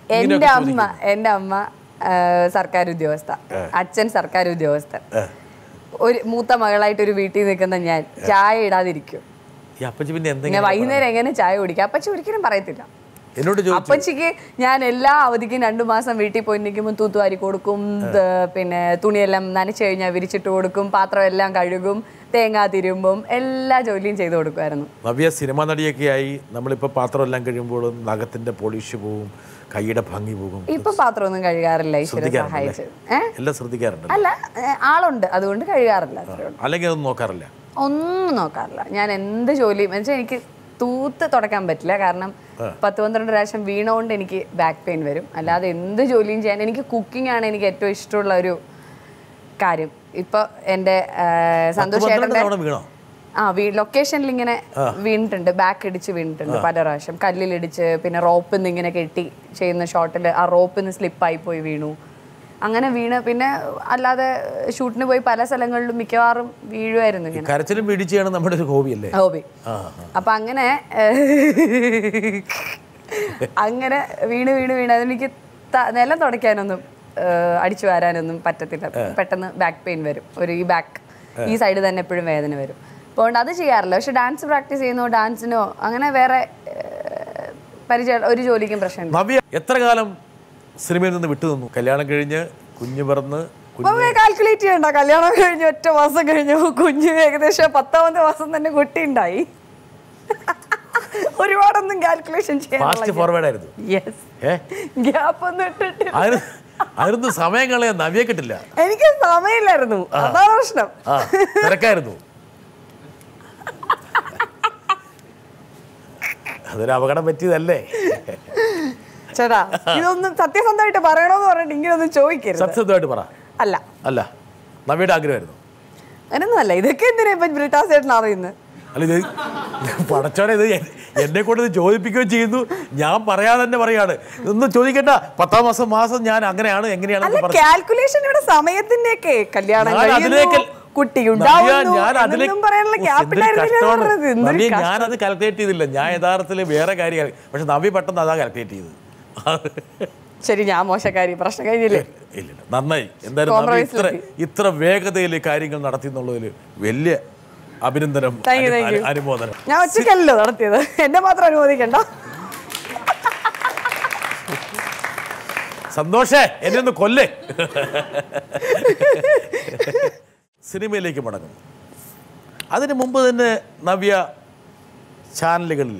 എൻ്റെ ഇങ്ങനെയൊക്കെ അമ്മ എൻ്റെ അമ്മ ആ, സർക്കാർ ഉദ്യോഗസ്ഥ അച്ഛൻ സർക്കാർ ഉദ്യോഗസ്ഥൻ ഒരു മൂത്ത മകളായിട്ട് ഒരു വീട്ടിൽ നിൽക്കുന്ന ഞാൻ ചായ ഇടാതിരിക്കും ഈ അപ്പച്ചി പിന്നെ ഇങ്ങനെ എന്തെങ്കിലും വൈകുന്നേരം എങ്ങനെ ചായ കുടിക്കുക അപ്പച്ചി ഒരിക്കലും പറയത്തില്ല എന്നോട് ചോദിച്ചു അപ്പച്ചിക്ക് ഞാൻ എല്ലാ അവധിക്കും രണ്ടു മാസം വീട്ടിൽ പോയി നിൽക്കുമ്പോൾ തൂത്തുവാരി കൊടുക്കും ദ- പിന്നെ തുണിയെല്ലാം നനച്ചു കഴിഞ്ഞാൽ വിരിച്ചിട്ട് കൊടുക്കും പാത്രം എല്ലാം കഴുകും തേങ്ങ തിരുമ്പും എല്ലാ ജോലിയും ചെയ്തു കൊടുക്കുമായിരുന്നു നവ്യ സിനിമാ നടിയൊക്കെ ആയി നമ്മളിപ്പോൾ പാത്രം എല്ലാം കഴിയുമ്പോൾ നഖത്തിന്റെ പോളിഷ് പോവും കൈയുടെ ഭംഗി പോകും ഇപ്പൊ പാത്രമൊന്നും കഴുകാറില്ല ഈശ്വര ശ്രദ്ധിക്കാറുണ്ടല്ലേ സഹായിച്ച് ഏ എല്ലാം ശ്രദ്ധിക്കാറുണ്ട് അല്ല ഏ, ആളുണ്ട് അതുകൊണ്ട് കഴുകാറില്ല അത്രേ ഉള്ളൂ. അല്ലെങ്കിൽ അതൊന്നും നോക്കാറില്ല ഒന്നും നോക്കാറില്ല ഞാൻ എന്ത് ജോലിയും എന്നുവെച്ചാൽ എനിക്ക് തൂത്ത് തുടക്കാൻ പറ്റില്ല കാരണം പത്ത് പന്ത്രണ്ട് പ്രാവശ്യം വീണുകൊണ്ട് എനിക്ക് ബാക്ക് പെയിൻ വരും അല്ലാതെ എന്ത് ജോലിയും ചെയ്യാൻ എനിക്ക് കുക്കിംഗ് ആണ് എനിക്ക് ഏറ്റവും ഇഷ്ടമുള്ള ഒരു കാര്യം ഇപ്പൊ എൻ്റെ സന്തോഷ് പന്ത്രണ്ട് ചേട്ടൻ്റെ തവണ വീണോ ആ വീ ലൊക്കേഷനിൽ ഇങ്ങനെ വീണിട്ടുണ്ട് ബാക്ക് ഇടിച്ച് വീണിട്ടുണ്ട് പല പ്രാവശ്യം കല്ലിലിടിച്ച് പിന്നെ റോപ്പിൽ നിന്ന് ഇങ്ങനെ കെട്ടി ചെയ്യുന്ന ഷോട്ടിൽ ആ റോപ്പിൽ നിന്ന് സ്ലിപ്പായി പോയി വീണു അങ്ങനെ വീണ് പിന്നെ അല്ലാതെ ഷൂട്ടിന് പോയി പല സ്ഥലങ്ങളിലും മിക്കവാറും വീഴുമായിരുന്നു ഇങ്ങനെ കരച്ചിലും പിടിച്ചാണ് നമ്മുടെ ഒരു ഹോബിയല്ലേ ഹോബി അപ്പൊ അങ്ങനെ ഏഹ്, അങ്ങനെ വീണ് വീണ് വീണ് അതെനിക്ക് ത- നിലം തുടയ്ക്കാനൊന്നും ഏഹ്, അടിച്ചു വരാനൊന്നും പറ്റത്തില്ല പെട്ടെന്ന് ബാക്ക് പെയിൻ വരും ഒരു ഈ ബാക്ക് ഈ സൈഡ് തന്നെ എപ്പോഴും വേദന വരും അതുകൊണ്ട് അത് ചെയ്യാറില്ല പക്ഷെ ഡാൻസ് പ്രാക്ടീസ് ചെയ്യുന്നോ ഡാൻസിനോ അങ്ങനെ വേറെ ഏഹ്, പരിചയം ഒരു ജോലിക്കും പ്രശ്നമില്ല നവ്യ എത്ര കാലം സിനിമയിൽ നിന്ന് വിട്ടു നിന്നു കല്യാണം കഴിഞ്ഞ് കുഞ്ഞ് പിറന്ന് കുഞ്ഞ് കാൽക്കുലേറ്റ് ചെയ്യണ്ട കല്യാണം കഴിഞ്ഞ് ഒറ്റ മാസം കഴിഞ്ഞു കുഞ്ഞ് ഏകദേശം പത്താമത്തെ മാസം തന്നെ കുട്ടി ഉണ്ടായി ഒരുപാടൊന്നും കാൽക്കുലേഷൻ ഫാസ്റ്റ് ചെയ്യാൻ ഫോർവേഡ് ആയിരുന്നു യെസ് ഏ ഗ്യാപ്പ് ഒന്നും ഇട്ടിട്ട് അതിന് അതിനൊന്നും സമയം കളയാൻ നവ്യെ കിട്ടില്ല എനിക്ക് സമയമില്ലായിരുന്നു അതാ പ്രശ്നം ആ തിരക്കായിരുന്നു അതൊരു അപകടം പറ്റിയതല്ലേ ചേട്ടാ ഇതൊന്നും സത്യസന്ധമായിട്ട് പറയണോന്ന് പറഞ്ഞിട്ട് ഇങ്ങനെയൊന്നും ചോദിക്കരുത് സത്യസന്ധമായിട്ട് പറ അല്ല അല്ല നവ്യയുടെ ആഗ്രഹമായിരുന്നു അങ്ങനൊന്നും അല്ല ഇതൊക്കെ എന്തിനാ ഇപ്പൊ ബ്രിട്ടാസ് ചേട്ടൻ അറിയുന്നത് അല്ല ഇത് പടച്ചോനെ ഇത് എ- എന്നെ കൊണ്ട് ഇത് ചോദിപ്പിക്കുകയും ചെയ്യുന്നു ഞാൻ പറയാതെ തന്നെ പറയാണ് ഇതൊന്നും ചോദിക്കണ്ട പത്താം മാസം മാസം ഞാൻ അങ്ങനെയാണ് എങ്ങനെയാണെന്ന് അല്ല പറഞ്ഞു കാൽക്കുലേഷൻ ഇവിടെ സമയത്തിന്റെ ഒക്കെ കല്യാണം ഞാൻ കഴിയുന്നു, അതിലേക്ക് കുട്ടി നവ്യ, ഉണ്ടാവുന്നു ഞാൻ അതിലേക്ക് എന്നൊന്നും പറയാനുള്ള ഉഫ്, ഗ്യാപ്പ് എന്തൊരു കഷ്ടമാണ്. നവ്യ, ഉണ്ടായിരുന്നില്ല ഞാനത് കാൽക്കുലേറ്റ് ചെയ്തില്ല ഞാൻ യഥാർത്ഥത്തിൽ വേറെ കാര്യം പക്ഷെ നവ്യ പെട്ടെന്ന് അതാ കാൽക്കുലേറ്റ് ചെയ്തത് ശരി ഞാൻ മോശക്കാരി പ്രശ്നം കഴിഞ്ഞില്ലേ ഇല്ല ഇല്ല. നന്നായി എന്തായാലും നവ്യ Compromise ഇത്ര ലെത്തി. ഇത്ര വേഗതയിൽ കാര്യങ്ങൾ നടത്തി എന്നുള്ളതിൽ വലിയ അഭിനന്ദനം Thank you, Anu- thank you. Anu- അനുമോദനം ഞാൻ ഒറ്റയ്ക്കല്ലോ നടത്തിയത് എന്നെ മാത്രം അനുമോദിക്കണ്ട സന്തോഷേ എന്നെ ഒന്ന് കൊല്ലേ സിനിമയിലേക്ക് മടങ്ങുന്നു അതിന് മുമ്പ് തന്നെ നവ്യ ചാനലുകളിൽ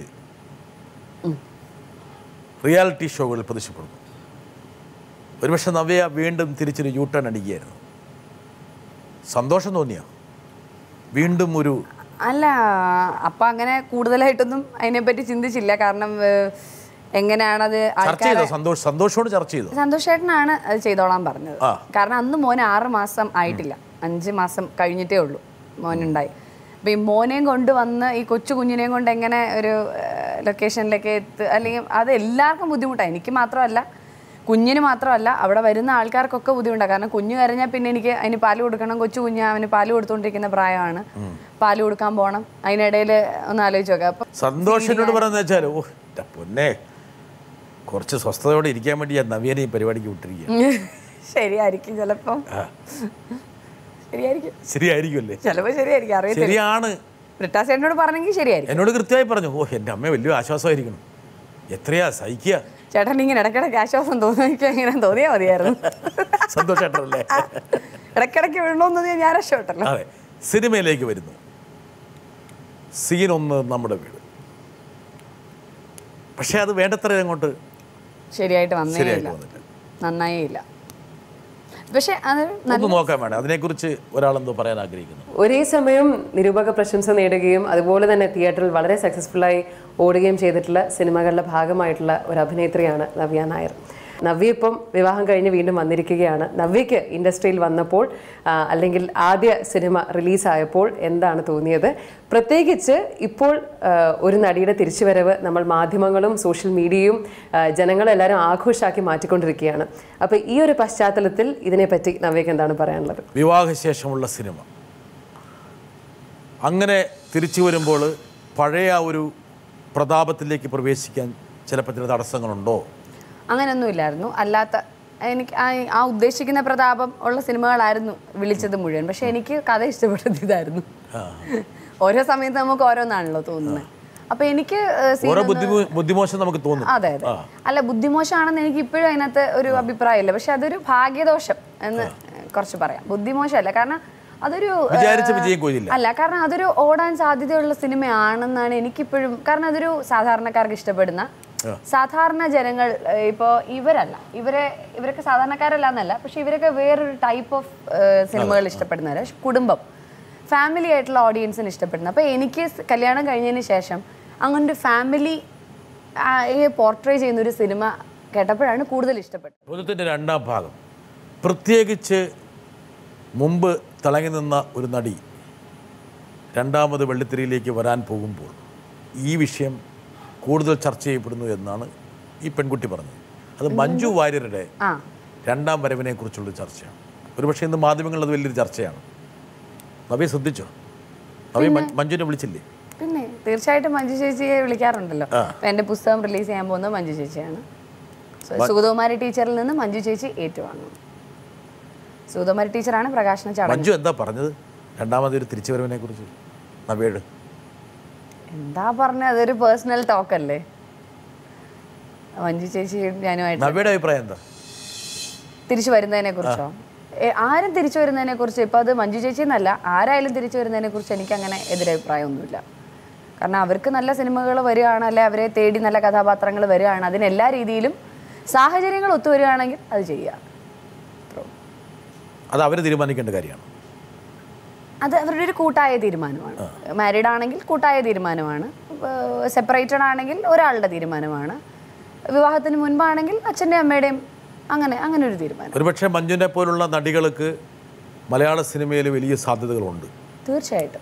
റിയാലിറ്റി ഷോകളിൽ പ്രദർശിപ്പെടുന്നു ഒരുപക്ഷെ നവ്യ വീണ്ടും തിരിച്ചൊരു യൂ ടേൺ അടിക്കുകയായിരുന്നു സന്തോഷം തോന്നിയോ വീണ്ടും ഒരു അല്ല അപ്പൊ അങ്ങനെ കൂടുതലായിട്ടൊന്നും അതിനെപ്പറ്റി ചിന്തിച്ചില്ല കാരണം ഏഹ്, എങ്ങനെയാണത് ചർച്ച ചെയ്തോ സന്തോഷ് സന്തോഷോട് ചർച്ച ചെയ്തോ സന്തോഷേട്ടനാണ് അത് ചെയ്തോളാൻ പറഞ്ഞത് ആ. കാരണം അന്ന് മോന് ആറ് മാസം ആയിട്ടില്ല അഞ്ച് മാസം കഴിഞ്ഞിട്ടേ ഉള്ളൂ മോനുണ്ടായി അപ്പം ഈ മോനെയും കൊണ്ട് വന്ന് ഈ കൊച്ചു കുഞ്ഞിനെയും കൊണ്ട് എങ്ങനെ ഒരു ലൊക്കേഷനിലേക്ക് എത്ത് അല്ലെങ്കിൽ അത് എല്ലാവർക്കും ബുദ്ധിമുട്ടാണ് എനിക്ക് മാത്രമല്ല കുഞ്ഞിന് മാത്രമല്ല അവിടെ വരുന്ന ആൾക്കാർക്കൊക്കെ ബുദ്ധിമുട്ടാണ് കാരണം കുഞ്ഞ് കരഞ്ഞാൽ പിന്നെ എനിക്ക് അതിന് പാല് കൊടുക്കണം കൊച്ചു കുഞ്ഞ് അവന് പാല് കൊടുത്തുകൊണ്ടിരിക്കുന്ന പ്രായമാണ് പാല് കൊടുക്കാൻ പോകണം അതിനിടയിൽ ഒന്ന് ആലോചിച്ച് നോക്കാം അപ്പം സന്തോഷിനോട് പറയുന്നത് വെച്ചാൽ ഓ എൻ്റെ പൊന്നെ കുറച്ച് സ്വസ്ഥതയോടെ ഇരിക്കാൻ വേണ്ടി ഞാൻ നവ്യനെ ഈ പരിപാടിക്ക് വിട്ടിരിക്കുക ശരിയായിരിക്കും ചിലപ്പം ശരിയായിരിക്കും ശരിയായിരിക്കുമല്ലേ ചിലപ്പോൾ ശരിയായിരിക്കും അറിയത്തില്ല ശരിയാണ് ബ്രിട്ടാസ് എന്നോട് പറഞ്ഞെങ്കിൽ ശരിയായിരിക്കും എന്നോട് കൃത്യമായി പറഞ്ഞു ഓ എൻ്റെ അമ്മ വലിയ ആശ്വാസമായിരിക്കണം എത്രയാ സഹിക്കുക ചേട്ടൻ ഇങ്ങനെ ഇടയ്ക്കിടയ്ക്ക് ആശ്വാസം തോന്നിക്കാൻ ഇങ്ങനെ തോന്നിയാൽ മതിയായിരുന്നു സന്തോഷമായിട്ടല്ലേ ഇടയ്ക്കിടയ്ക്ക് വീഴണമെന്ന് ഞാൻ രക്ഷപ്പെട്ടല്ലോ അതെ സിനിമയിലേക്ക് വരുന്നു സീൻ ഒന്ന് നമ്മുടെ വീട് പക്ഷേ അത് വേണ്ടത്ര അങ്ങോട്ട് ശരിയായിട്ട് വന്നേ ശരിയായിട്ട് ഇല്ല വന്നില്ല നന്നായേ ഇല്ല പക്ഷെ അത് നല്ല ഒന്ന് നോക്കാൻ വേണം അതിനെക്കുറിച്ച് ഒരാളെന്തോ പറയാൻ ആഗ്രഹിക്കുന്നു ഒരേ സമയം നിരൂപക പ്രശംസ നേടുകയും അതുപോലെ തന്നെ തിയേറ്ററിൽ വളരെ സക്സസ്ഫുള്ളായി ഓടുകയും ചെയ്തിട്ടുള്ള സിനിമകളുടെ ഭാഗമായിട്ടുള്ള ഒരു അഭിനേത്രിയാണ് നവ്യ നായർ നവ്യ ഇപ്പം വിവാഹം കഴിഞ്ഞ് വീണ്ടും വന്നിരിക്കുകയാണ് നവ്യയ്ക്ക് ഇൻഡസ്ട്രിയിൽ വന്നപ്പോൾ ആ, അല്ലെങ്കിൽ ആദ്യ സിനിമ റിലീസായപ്പോൾ എന്താണ് തോന്നിയത് പ്രത്യേകിച്ച് ഇപ്പോൾ ആ, ഒരു നടിയുടെ തിരിച്ചുവരവ് നമ്മൾ മാധ്യമങ്ങളും സോഷ്യൽ മീഡിയയും ആ, ജനങ്ങളെല്ലാവരും ആഘോഷാക്കി മാറ്റിക്കൊണ്ടിരിക്കുകയാണ് അപ്പോൾ ഈ ഒരു പശ്ചാത്തലത്തിൽ ഇതിനെപ്പറ്റി നവ്യയ്ക്ക് എന്താണ് പറയാനുള്ളത് വിവാഹശേഷമുള്ള സിനിമ അങ്ങനെ തിരിച്ചു വരുമ്പോൾ പഴയ ആ ഒരു പ്രതാപത്തിലേക്ക് പ്രവേശിക്കാൻ ചിലപ്പോൾ ചില തടസ്സങ്ങളുണ്ടോ അങ്ങനെയൊന്നും ഇല്ലായിരുന്നു അല്ലാത്ത എനിക്ക് ആ- ആ ഉദ്ദേശിക്കുന്ന പ്രതാപം ഉള്ള സിനിമകളായിരുന്നു വിളിച്ചത് മുഴുവൻ പക്ഷെ എനിക്ക് കഥ ഇഷ്ടപ്പെട്ടത് ഇതായിരുന്നു ഓരോ സമയത്ത് നമുക്ക് ഓരോന്നാണല്ലോ തോന്നുന്നത് അപ്പൊ എനിക്ക് ഏഹ്, scene ഓരോ ഒന്ന് ബുദ്ധിമോ ബുദ്ധിമോശം നമുക്ക് തോന്നും അതെ അതെ അല്ല ബുദ്ധിമോശമാണെന്ന് എനിക്ക് ഇപ്പോഴും അതിനകത്ത് ഒരു അഭിപ്രായമില്ല പക്ഷെ അതൊരു ഭാഗ്യദോഷം എന്ന് കുറച്ച് പറയാം ബുദ്ധിമോശമല്ല കാരണം അതൊരു ഏഹ്, വിചാരിച്ച വിജയം കൊയ്യില്ല അല്ല കാരണം അതൊരു ഓടാൻ സാധ്യതയുള്ള സിനിമയാണെന്നാണ് എനിക്കിപ്പോഴും കാരണം അതൊരു സാധാരണക്കാർക്ക് ഇഷ്ടപ്പെടുന്ന സാധാരണ ജനങ്ങൾ ഏഹ്, ഇപ്പോ ഇവരല്ല ഇവരെ ഇവരൊക്കെ സാധാരണക്കാരല്ല എന്നല്ല പക്ഷെ ഇവരൊക്കെ വേറൊരു ടൈപ്പ് ഓഫ് സിനിമകൾ ഇഷ്ടപ്പെടുന്നവരാ പക്ഷെ കുടുംബം ഫാമിലി ആയിട്ടുള്ള ഓഡിയൻസിന് ഇഷ്ടപ്പെടുന്നത് അപ്പോൾ എനിക്ക് സ് കല്യാണം കഴിഞ്ഞതിന് ശേഷം അങ്ങനെ ഒരു ഫാമിലി പോർട്രേ ചെയ്യുന്ന ഒരു സിനിമ കേട്ടപ്പോഴാണ് കൂടുതൽ ഇഷ്ടപ്പെട്ടത് ചോദ്യത്തിൻ്റെ രണ്ടാം ഭാഗം പ്രത്യേകിച്ച് മുമ്പ് തിളങ്ങി നിന്ന ഒരു നടി രണ്ടാമത് വെള്ളിത്തിരയിലേക്ക് വരാൻ പോകുമ്പോൾ ഈ വിഷയം കൂടുതൽ ചർച്ച ചെയ്യപ്പെടുന്നു എന്നാണ് ഈ പെൺകുട്ടി പറഞ്ഞത് അത് മഞ്ജു വാര്യരുടെ ആ രണ്ടാം വരവിനെ കുറിച്ചുള്ള ചർച്ചയാണ് ഒരുപക്ഷെ ഇന്ന് മാധ്യമങ്ങളിൽ അത് വലിയൊരു ചർച്ചയാണ് നവ്യ ശ്രദ്ധിച്ചോ നവ്യ മഞ്ജു- മഞ്ജുവിനെ വിളിച്ചില്ലേ പിന്നെ തീർച്ചയായിട്ടും മഞ്ജു ചേച്ചിയെ വിളിക്കാറുണ്ടല്ലോ അപ്പൊ എന്റെ പുസ്തകം റിലീസ് ചെയ്യാൻ പോകുന്നത് മഞ്ജു ചേച്ചിയാണ് സു- സുഗതകുമാരി ടീച്ചറിൽ നിന്ന് മഞ്ജു ചേച്ചി ഏറ്റുവാങ്ങും സുഗതകുമാരി ടീച്ചറാണ് പ്രകാശന ചടങ്ങ് മഞ്ജു എന്താ പറഞ്ഞത് രണ്ടാമതൊരു തിരിച്ചുവരവിനെ കുറിച്ച് നവ്യയുടെ എന്താ പറഞ്ഞ അതൊരു പേഴ്സണൽ ടോക്ക് അല്ലേ മഞ്ജു ചേച്ചി ഞാനുമായിട്ട് നവ്യയുടെ അഭിപ്രായം എന്താ തിരിച്ചു വരുന്നതിനെ കുറിച്ചോ ആരും തിരിച്ചു വരുന്നതിനെ കുറിച്ച് ഇപ്പൊ അത് മഞ്ജു ചേച്ചി എന്നല്ല ആരായാലും തിരിച്ചു വരുന്നതിനെ കുറിച്ച് എനിക്ക് അങ്ങനെ എതിരഭിപ്രായമൊന്നുമില്ല കാരണം അവർക്ക് നല്ല സിനിമകൾ വരികയാണ് അല്ലെ അവരെ തേടി നല്ല കഥാപാത്രങ്ങൾ വരികയാണ് അതിന് എല്ലാ രീതിയിലും സാഹചര്യങ്ങൾ ഒത്തുവരികയാണെങ്കിൽ അത് ചെയ്യുക അത് അവർ തീരുമാനിക്കേണ്ട കാര്യമാണ് അത് അവരുടെ ഒരു കൂട്ടായ തീരുമാനമാണ് മാരീഡ് ആണെങ്കിൽ കൂട്ടായ തീരുമാനമാണ് സെപ്പറേറ്റഡ് ആണെങ്കിൽ ഒരാളുടെ തീരുമാനമാണ് വിവാഹത്തിന് മുൻപാണെങ്കിൽ അച്ഛൻ്റെയും അമ്മയുടെയും അങ്ങനെ അങ്ങനെ ഒരു തീരുമാനം ഒരുപക്ഷെ മഞ്ജുവിനെ പോലുള്ള നടികൾക്ക് മലയാള സിനിമയിൽ വലിയ സാധ്യതകളുണ്ട് തീർച്ചയായിട്ടും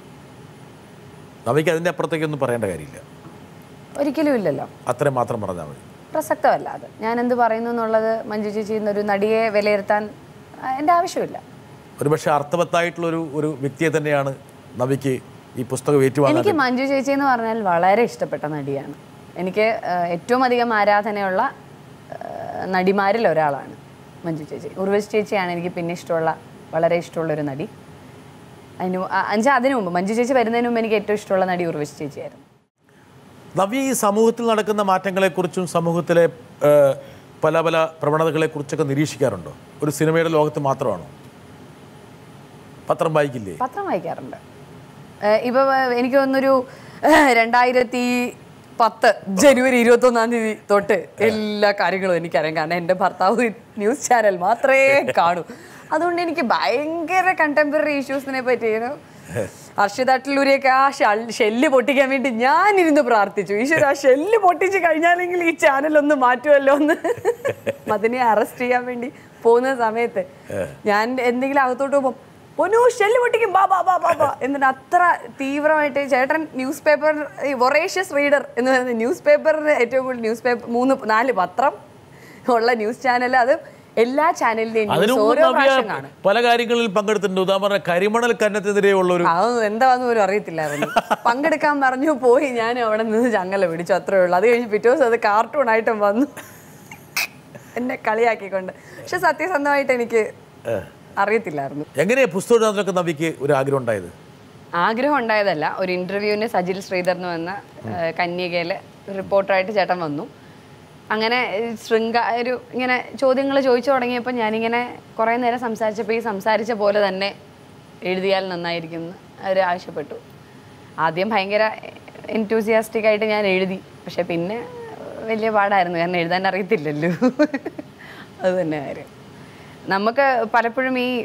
നവയ്ക്ക് അതിൻ്റെ അപ്പുറത്തേക്കൊന്നും പറയേണ്ട കാര്യമില്ല ഒരിക്കലും ഇല്ലല്ലോ അത്രയും മാത്രം പറഞ്ഞാൽ മതി പ്രസക്തമല്ല അത് ഞാൻ എന്ത് പറയുന്നു എന്നുള്ളത് മഞ്ജു ചേച്ചി എന്നൊരു നടിയെ വിലയിരുത്താൻ ആ, എൻ്റെ ആവശ്യമില്ല ഒരുപക്ഷെ അർത്ഥവത്തായിട്ടുള്ളൊരു ഒരു വ്യക്തിയെ തന്നെയാണ് നവിക്ക് ഈ പുസ്തകം ഏറ്റുവാങ്ങാൻ എനിക്ക് മഞ്ജു ചേച്ചി എന്ന് പറഞ്ഞാൽ വളരെ ഇഷ്ടപ്പെട്ട നടിയാണ് എനിക്ക് ആ, ഏറ്റവും അധികം ആരാധനയുള്ള ആ, നടിമാരിൽ ഒരാളാണ് മഞ്ജു ചേച്ചി ഉർവശി ചേച്ചിയാണ് എനിക്ക് പിന്നെ ഇഷ്ടമുള്ള വളരെ ഇഷ്ടമുള്ള ഒരു നടി അതിന് അഞ്ചാ അതിനു മുമ്പ് മഞ്ജു ചേച്ചി വരുന്നതിന് മുമ്പ് എനിക്ക് ഏറ്റവും ഇഷ്ടമുള്ള നടി ഉർവശി ചേച്ചിയായിരുന്നു നവ്യ ഈ സമൂഹത്തിൽ നടക്കുന്ന മാറ്റങ്ങളെക്കുറിച്ചും സമൂഹത്തിലെ ഏഹ്, പല പല പ്രവണതകളെക്കുറിച്ചൊക്കെ നിരീക്ഷിക്കാറുണ്ടോ ഒരു സിനിമയുടെ ലോകത്ത് മാത്രമാണോ പത്രം വായിക്കില്ലേ പത്രം വായിക്കാറുണ്ട് ഏഹ് ഇപ്പൊ ഏഹ് എനിക്ക് തോന്നുന്നൊരു ഏഹ് രണ്ടായിരത്തി പത്ത് ജനുവരി ഇരുപത്തി ഒന്നാം തീയതി തൊട്ട് എല്ലാ കാര്യങ്ങളും എനിക്കറിയാം കാരണം എൻ്റെ ഭർത്താവ് ന്യൂസ് ചാനൽ മാത്രമേ കാണൂ അതുകൊണ്ട് എനിക്ക് ഭയങ്കര കണ്ടംപററി ഇഷ്യൂസിനെ പറ്റി you know, ഹർഷിത അട്ടിലൂരിയൊക്കെ ആ ഷൾ- ഷെല്ല് പൊട്ടിക്കാൻ വേണ്ടി ഞാനിരുന്ന് പ്രാർത്ഥിച്ചു ഈശ്വര ആ ഷെല്ല് പൊട്ടിച്ച് കഴിഞ്ഞാലെങ്കിൽ ഈ ചാനൽ ഒന്ന് മാറ്റുമല്ലോ എന്ന് അതിനെ അറസ്റ്റ് ചെയ്യാൻ വേണ്ടി പോകുന്ന സമയത്ത് ഞാൻ എന്തെങ്കിലും അകത്തോട്ട് പോകുമ്പോൾ പൊന്നു ഷെല്ല് പൊട്ടിക്കും ബാ ബാ ബാ ബാ ബാ എന്നിട്ട് അത്ര തീവ്രമായിട്ട് ചേട്ടൻ ന്യൂസ് പേപ്പർ ഈ വൊറേഷ്യസ് റീഡർ എന്ന് പറയുന്നത് ന്യൂസ് പേപ്പറിന് ഏറ്റവും കൂടുതൽ ന്യൂസ് പേപ്പർ മൂന്ന് നാല് പത്രം ഉള്ള ന്യൂസ് ചാനൽ അത് എല്ലാ ചാനലിന്റെയും അതിനു ന്യൂസ് മുമ്പ് ഓരോ നവ്യ പ്രാവശ്യം കാണും പല കാര്യങ്ങളിൽ പങ്കെടുത്തിട്ടുണ്ട് ഉദാഹരണം കരിമണൽ കന്നത്തിനെതിരെയുള്ള ഒരു അതൊന്നും എന്താന്ന് പോലും അറിയത്തില്ലായിരുന്നു പങ്കെടുക്കാൻ പറഞ്ഞു പോയി ഞാൻ അവിടെ നിന്ന് ചങ്ങല പിടിച്ചു അത്രേ ഉള്ളൂ അത് കഴിഞ്ഞ് പിറ്റേ ദിവസം അത് കാർട്ടൂൺ ആയിട്ടും വന്നു എന്നെ കളിയാക്കിക്കൊണ്ട് പക്ഷെ സത്യസന്ധമായിട്ട് എനിക്ക് അറിയത്തില്ലായിരുന്നു എങ്ങനെയാ പുസ്തകം എഴുതാനൊക്കെ നവിക്ക് ഒരു ആഗ്രഹം ഉണ്ടായത് ആഗ്രഹം ഉണ്ടായതല്ല ഒരു ഇന്റർവ്യൂവിന് സജിൽ ശ്രീധർ എന്ന് വന്ന കന്യകയില് റിപ്പോർട്ടറായിട്ട് ചേട്ടൻ വന്നു അങ്ങനെ ഏഹ്, ശൃംഗ ഒരു ഇങ്ങനെ ചോദ്യങ്ങൾ ചോദിച്ചു തുടങ്ങിയപ്പോൾ ഞാനിങ്ങനെ കുറേ നേരം സംസാരിച്ചപ്പോൾ ഈ സംസാരിച്ച പോലെ തന്നെ എഴുതിയാൽ നന്നായിരിക്കും എന്ന് അവർ ആവശ്യപ്പെട്ടു ആദ്യം ഭയങ്കര എൻറ്റൂസിയാസ്റ്റിക് ആയിട്ട് ഞാൻ എഴുതി പക്ഷെ പിന്നെ വലിയ പാടായിരുന്നു കാരണം എഴുതാൻ അറിയത്തില്ലല്ലോ അത് തന്നെ കാര്യം നമുക്ക് പലപ്പോഴും ഈ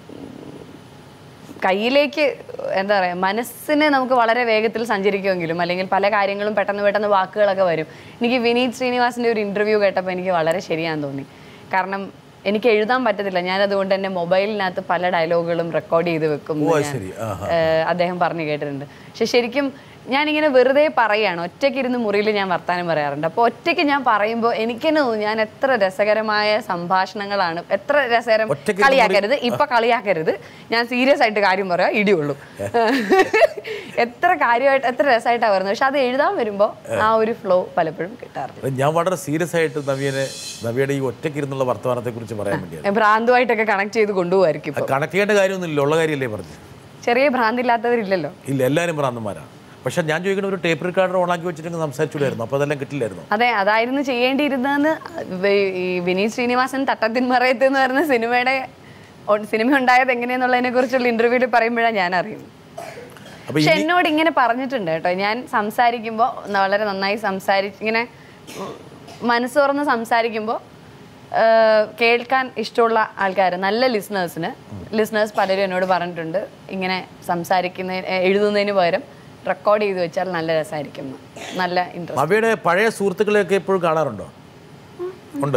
കയ്യിലേക്ക് എന്താ പറയുക മനസ്സിനെ നമുക്ക് വളരെ വേഗത്തിൽ സഞ്ചരിക്കുമെങ്കിലും അല്ലെങ്കിൽ പല കാര്യങ്ങളും പെട്ടെന്ന് പെട്ടെന്ന് വാക്കുകളൊക്കെ വരും എനിക്ക് വിനീത് ശ്രീനിവാസിൻ്റെ ഒരു ഇൻ്റർവ്യൂ കേട്ടപ്പോൾ എനിക്ക് വളരെ ശരിയാന്ന് തോന്നി കാരണം എനിക്ക് എഴുതാൻ പറ്റത്തില്ല ഞാൻ അതുകൊണ്ട് തന്നെ മൊബൈലിനകത്ത് പല ഡയലോഗുകളും റെക്കോർഡ് ചെയ്ത് വെക്കും എന്ന് ഓ, ഞാൻ, ശരി. ആഹാ. ഏഹ്, അദ്ദേഹം പറഞ്ഞു കേട്ടിട്ടുണ്ട് പക്ഷെ ശരിക്കും ഞാനിങ്ങനെ വെറുതെ പറയാണ് ഒറ്റയ്ക്ക് ഇരുന്ന് മുറിയിൽ ഞാൻ വർത്താനം പറയാറുണ്ട് അപ്പോൾ ഒറ്റയ്ക്ക് ഞാൻ പറയുമ്പോൾ എനിക്ക് തന്നെ തോന്നും ഞാൻ എത്ര രസകരമായ സംഭാഷണങ്ങളാണ് എത്ര രസകരം ഒറ്റയ്ക്ക് ഇരുന്ന് കളിയാക്കരുത് ഇപ്പൊ കളിയാക്കരുത് ഞാൻ സീരിയസ് ആയിട്ട് കാര്യം പറയാം ഇടിയുള്ളൂ എത്ര കാര്യമായിട്ട് എത്ര രസമായിട്ടാണ് വരുന്നത് പക്ഷെ അത് എഴുതാൻ വരുമ്പോൾ ആ ഒരു ഫ്ലോ പലപ്പോഴും കിട്ടാറില്ല ഞാൻ വളരെ സീരിയസ് ആയിട്ട് നവ്യനെ നവ്യയുടെ ഈ ഒറ്റയ്ക്കിരുന്നുള്ള വർത്തമാനത്തെക്കുറിച്ച് പറയാൻ വേണ്ടിയാണ് ഭ്രാന്തുമായിട്ടൊക്കെ കണക്ട് ചെയ്ത് കൊണ്ടുപോകായിരിക്കും ഇപ്പൊ കണക്ട് ചെയ്യേണ്ട കാര്യമൊന്നുമില്ല ഉള്ള കാര്യമല്ലേ പറഞ്ഞു ചെറിയ ഭ്രാന്തില്ലാത്തവരില്ലല്ലോ ഇല്ല എല്ലാവരും ഭ്രാന്തന്മാരാണ് പക്ഷെ ഞാൻ ചോദിക്കുന്ന ഒരു ടേപ്പ് റെക്കോർഡർ ഓണാക്കി വെച്ചിട്ട് സംസാരിച്ചില്ലായിരുന്നു അപ്പോൾ അതെല്ലാം കിട്ടില്ലായിരുന്നു അതെ അതായിരുന്നു ചെയ്യേണ്ടിയിരുന്നതെന്ന് വി- ഈ വിനീത് ശ്രീനിവാസൻ തട്ടത്തിൻ മറയത്ത് എന്ന് പറയുന്ന സിനിമയുടെ ഒ- സിനിമ ഉണ്ടായത് എങ്ങനെയെന്നുള്ളതിനെ കുറിച്ചുള്ള ഇന്റർവ്യൂവിൽ പറയുമ്പോഴാണ് ഞാൻ അറിയുന്നത് അപ്പോൾ പക്ഷെ എന്നോട് ഇങ്ങനെ പറഞ്ഞിട്ടുണ്ട് കേട്ടോ ഞാൻ സംസാരിക്കുമ്പോൾ വളരെ നന്നായി സംസാരിച്ച് ഇങ്ങനെ ഉം, മനസ്സ് തുറന്ന് സംസാരിക്കുമ്പോൾ കേൾക്കാൻ ഇഷ്ടമുള്ള ആൾക്കാർ നല്ല ലിസണേഴ്സിന് ലിസണേഴ്സ് പലരും എന്നോട് പറഞ്ഞിട്ടുണ്ട് ഇങ്ങനെ സംസാരിക്കുന്ന എഴുതുന്നതിന് പകരം റെക്കോർഡ് ചെയ്ത് വെച്ചാൽ നല്ല രസമായിരിക്കും എന്ന്. നല്ല ഇൻട്രസ്റ്റ് നവ്യയുടെ പഴയ സുഹൃത്തുക്കളെയൊക്കെ എപ്പോഴും കാണാറുണ്ടോ ഉണ്ട്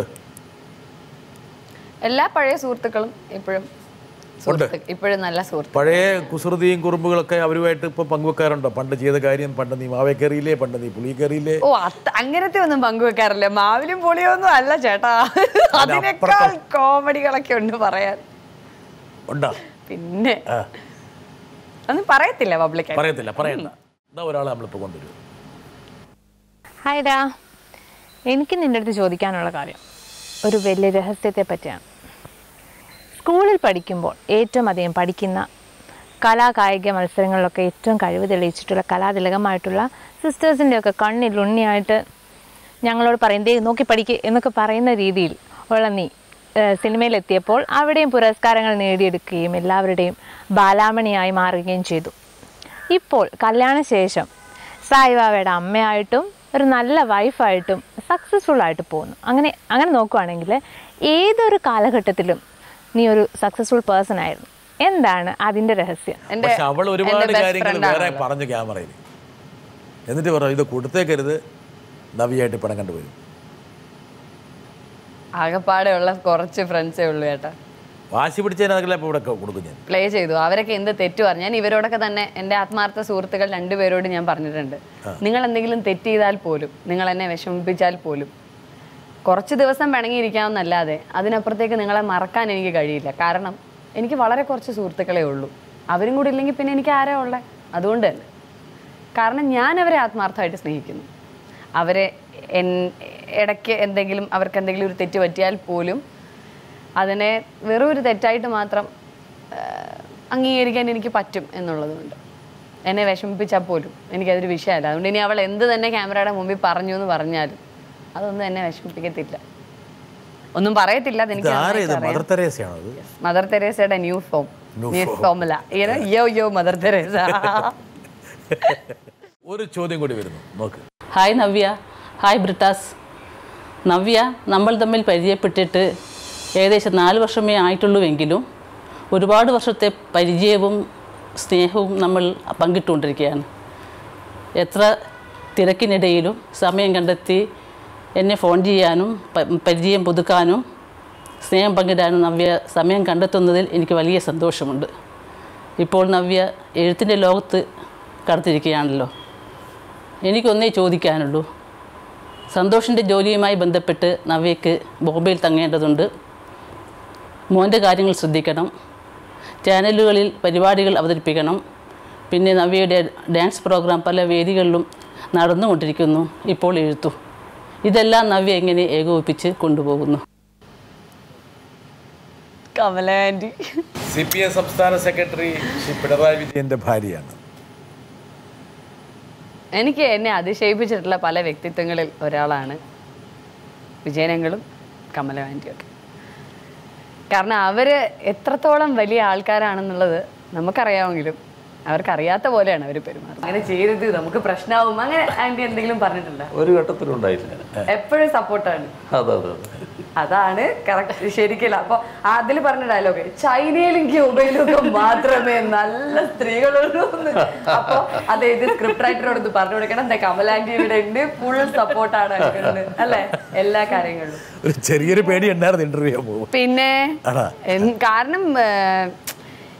എല്ലാ പഴയ സുഹൃത്തുക്കളും ഇപ്പോഴും സുഹൃത്ത് ഇപ്പോഴും നല്ല സുഹൃത്ത് പഴയ കുസൃതിയും കുറുമ്പുകളൊക്കെ അവരുമായിട്ട് ഇപ്പോൾ പങ്കുവെക്കാറുണ്ടോ പണ്ട് ചെയ്ത കാര്യം പണ്ട് നീ മാവേ കയറിയില്ലേ പണ്ട് നീ പുളി കയറിയില്ലേ ഓ അത് അങ്ങനത്തെ ഒന്നും പങ്കുവെക്കാറില്ല മാവിലും പൊളിയൊന്നും അല്ല ചേട്ടാ അതിനേക്കാൾ കോമഡികളൊക്കെ ഉണ്ട് പറയാൻ ഉണ്ടോ പിന്നെ ഒന്നും പറയത്തില്ല പബ്ലിക് പറയത്തില്ല പറയണ്ട എന്താ ഒരാളെ നമ്മളിപ്പോൾ കൊണ്ടുവരും ഹായ്ഡാ എനിക്ക് നിൻ്റെ അടുത്ത് ചോദിക്കാനുള്ള കാര്യം ഒരു വലിയ രഹസ്യത്തെ പറ്റിയാണ് സ്കൂളിൽ പഠിക്കുമ്പോൾ ഏറ്റവും അധികം പഠിക്കുന്ന കലാകായിക മത്സരങ്ങളിലൊക്കെ ഏറ്റവും കഴിവ് തെളിയിച്ചിട്ടുള്ള കലാതിലകമായിട്ടുള്ള സിസ്റ്റേഴ്സിൻ്റെ ഒക്കെ കണ്ണിൽ ഉണ്ണിയായിട്ട് ഞങ്ങളോട് പറയും ദേ നോക്കി പഠിക്ക് എന്നൊക്കെ പറയുന്ന രീതിയിൽ ഉള്ള നീ ഏഹ് സിനിമയിലെത്തിയപ്പോൾ അവിടെയും പുരസ്കാരങ്ങൾ നേടിയെടുക്കുകയും എല്ലാവരുടെയും ബാലാമണിയായി മാറുകയും ചെയ്തു ഇപ്പോൾ കല്യാണശേഷം സായിബാബയുടെ അമ്മയായിട്ടും ഒരു നല്ല വൈഫായിട്ടും സക്സസ്ഫുൾ ആയിട്ട് പോകുന്നു അങ്ങനെ അങ്ങനെ നോക്കുവാണെങ്കിൽ ഏതൊരു കാലഘട്ടത്തിലും നീ ഒരു സക്സസ്ഫുൾ പേഴ്സൺ ആയിരുന്നു എന്താണ് അതിൻ്റെ രഹസ്യം എന്റെ പക്ഷെ അവൾ ഒരുപാട് എന്റെ best കാര്യങ്ങൾ friend വേറെ ആണല്ലോ. പറഞ്ഞു ക്യാമറയിൽ എന്നിട്ട് പറഞ്ഞു ഇത് കൊടുത്തേക്കരുത് നവിയായിട്ട് പണം കണ്ടുപോയി ആകെപ്പാടെ ഉള്ള കുറച്ച് ഫ്രണ്ട്സേ ഉള്ളൂ ചേട്ടാ വാശി പിടിച്ചതിനകലെ ഇപ്പോൾ ഇവിടെ കൊടുക്കും ഞാൻ പ്ലേ ചെയ്തു അവരൊക്കെ എന്ത് തെറ്റ് പറഞ്ഞു ഞാൻ ഇവരോടൊക്കെ തന്നെ എൻ്റെ ആത്മാർത്ഥ സുഹൃത്തുക്കൾ രണ്ടുപേരോട് ഞാൻ പറഞ്ഞിട്ടുണ്ട് നിങ്ങൾ എന്തെങ്കിലും തെറ്റ് ചെയ്താൽ പോലും നിങ്ങൾ എന്നെ വിഷമിപ്പിച്ചാൽ പോലും കുറച്ച് ദിവസം പിണങ്ങിയിരിക്കാമെന്നല്ലാതെ അതിനപ്പുറത്തേക്ക് നിങ്ങളെ മറക്കാൻ എനിക്ക് കഴിയില്ല കാരണം എനിക്ക് വളരെ കുറച്ച് സുഹൃത്തുക്കളെ ഉള്ളൂ അവരും കൂടി ഇല്ലെങ്കിൽ പിന്നെ എനിക്ക് ആരാ ഉള്ളത് അതുകൊണ്ട് തന്നെ കാരണം ഞാൻ അവരെ ആത്മാർത്ഥമായിട്ട് സ്നേഹിക്കുന്നു അവരെ എൻ ഇടയ്ക്ക് എന്തെങ്കിലും അവർക്ക് എന്തെങ്കിലും ഒരു തെറ്റ് പറ്റിയാൽ പോലും അതിനെ വെറും ഒരു തെറ്റായിട്ട് മാത്രം ആ, അംഗീകരിക്കാൻ എനിക്ക് പറ്റും എന്നുള്ളതുകൊണ്ട് എന്നെ വിഷമിപ്പിച്ചാൽ പോലും എനിക്കതൊരു വിഷയമല്ല അതുകൊണ്ട് ഇനി അവൾ എന്ത് തന്നെ ക്യാമറയുടെ മുമ്പിൽ പറഞ്ഞു എന്ന് പറഞ്ഞാലും അതൊന്നും എന്നെ വിഷമിപ്പിക്കത്തില്ല ഒന്നും പറയത്തില്ല അത് ഇത് എനിക്ക് ആരാ ഇത് നന്നായിട്ട് മദർ അറിയാം. തെരേസയാണോ ഇത് മദർ തെരേസയുടെ ന്യൂ ഫോം ന്യൂ ഫോമുല യോ യോ മദർ തെരേസ ഒരു ചോദ്യം കൂടി വരുന്നു നോക്ക് ഹായ് നവ്യ ഹായ് ബ്രിട്ടാസ് നവ്യ നമ്മൾ തമ്മിൽ പരിചയപ്പെട്ടിട്ട് ഏകദേശം നാല് വർഷമേ ആയിട്ടുള്ളൂവെങ്കിലും ഒരുപാട് വർഷത്തെ പരിചയവും സ്നേഹവും നമ്മൾ പങ്കിട്ടുകൊണ്ടിരിക്കുകയാണ് എത്ര തിരക്കിനിടയിലും സമയം കണ്ടെത്തി എന്നെ ഫോൺ ചെയ്യാനും പ- പരിചയം പുതുക്കാനും സ്നേഹം പങ്കിടാനും നവ്യ സമയം കണ്ടെത്തുന്നതിൽ എനിക്ക് വലിയ സന്തോഷമുണ്ട് ഇപ്പോൾ നവ്യ എഴുത്തിൻ്റെ ലോകത്ത് കടത്തിരിക്കുകയാണല്ലോ എനിക്കൊന്നേ ചോദിക്കാനുള്ളൂ സന്തോഷിൻ്റെ ജോലിയുമായി ബന്ധപ്പെട്ട് നവ്യയ്ക്ക് ബോംബെയിൽ തങ്ങേണ്ടതുണ്ട് മോൻ്റെ കാര്യങ്ങൾ ശ്രദ്ധിക്കണം ചാനലുകളിൽ പരിപാടികൾ അവതരിപ്പിക്കണം പിന്നെ നവ്യയുടെ ഡാൻസ് പ്രോഗ്രാം പല വേദികളിലും നടന്നുകൊണ്ടിരിക്കുന്നു ഇപ്പോൾ എഴുത്തു ഇതെല്ലാം നവ്യ എങ്ങനെ ഏകോപിപ്പിച്ച് കൊണ്ടുപോകുന്നു Kamala aunty C P M സംസ്ഥാന സെക്രട്ടറി ശ്രീ പിണറായി വിജയന്റെ ഭാര്യയാണ് എനിക്ക് എന്നെ അതിശയിപ്പിച്ചിട്ടുള്ള പല വ്യക്തിത്വങ്ങളിൽ ഒരാളാണ് വിജയനങ്ങളും കമല ആൻറ്റിയൊക്കെ കാരണം അവർ എത്രത്തോളം വലിയ ആൾക്കാരാണെന്നുള്ളത് നമുക്കറിയാമെങ്കിലും അവർക്കറിയാത്ത പോലെയാണ് അവർ പെരുമാറുന്നത് അങ്ങനെ ചെയ്തത് നമുക്ക് പ്രശ്നമാവും അങ്ങനെ ആൻറ്റി എന്തെങ്കിലും പറഞ്ഞിട്ടുണ്ടോ ഒരു ഘട്ടത്തിലും ഉണ്ടായിട്ടില്ല എപ്പോഴും സപ്പോർട്ടാണ് അതെ അതെ അതെ അതാണ് കറക്റ്റ് ശരിക്കില്ല അപ്പൊ അതിൽ പറഞ്ഞ ഡയലോഗ് ചൈനയിലും ക്യൂബയിലും ഒക്കെ മാത്രമേ നല്ല സ്ത്രീകളുള്ളൂ എന്ന്. അപ്പൊ അത് ഇത് സ്ക്രിപ്റ്റ് റൈറ്ററോട് ഇത് പറഞ്ഞു കൊടുക്കണം എന്താ കമലാൻറ്റി ഇവിടെ ഉണ്ട് ഫുൾ സപ്പോർട്ടാണ് അല്ലെ എല്ലാ കാര്യങ്ങളിലും ഒരു ചെറിയൊരു പേടി ഉണ്ടായിരുന്നു ഇന്റർവ്യൂ ചെയ്യാൻ പോകും പിന്നെ ആണോ? എൻ- കാരണം ഏഹ്,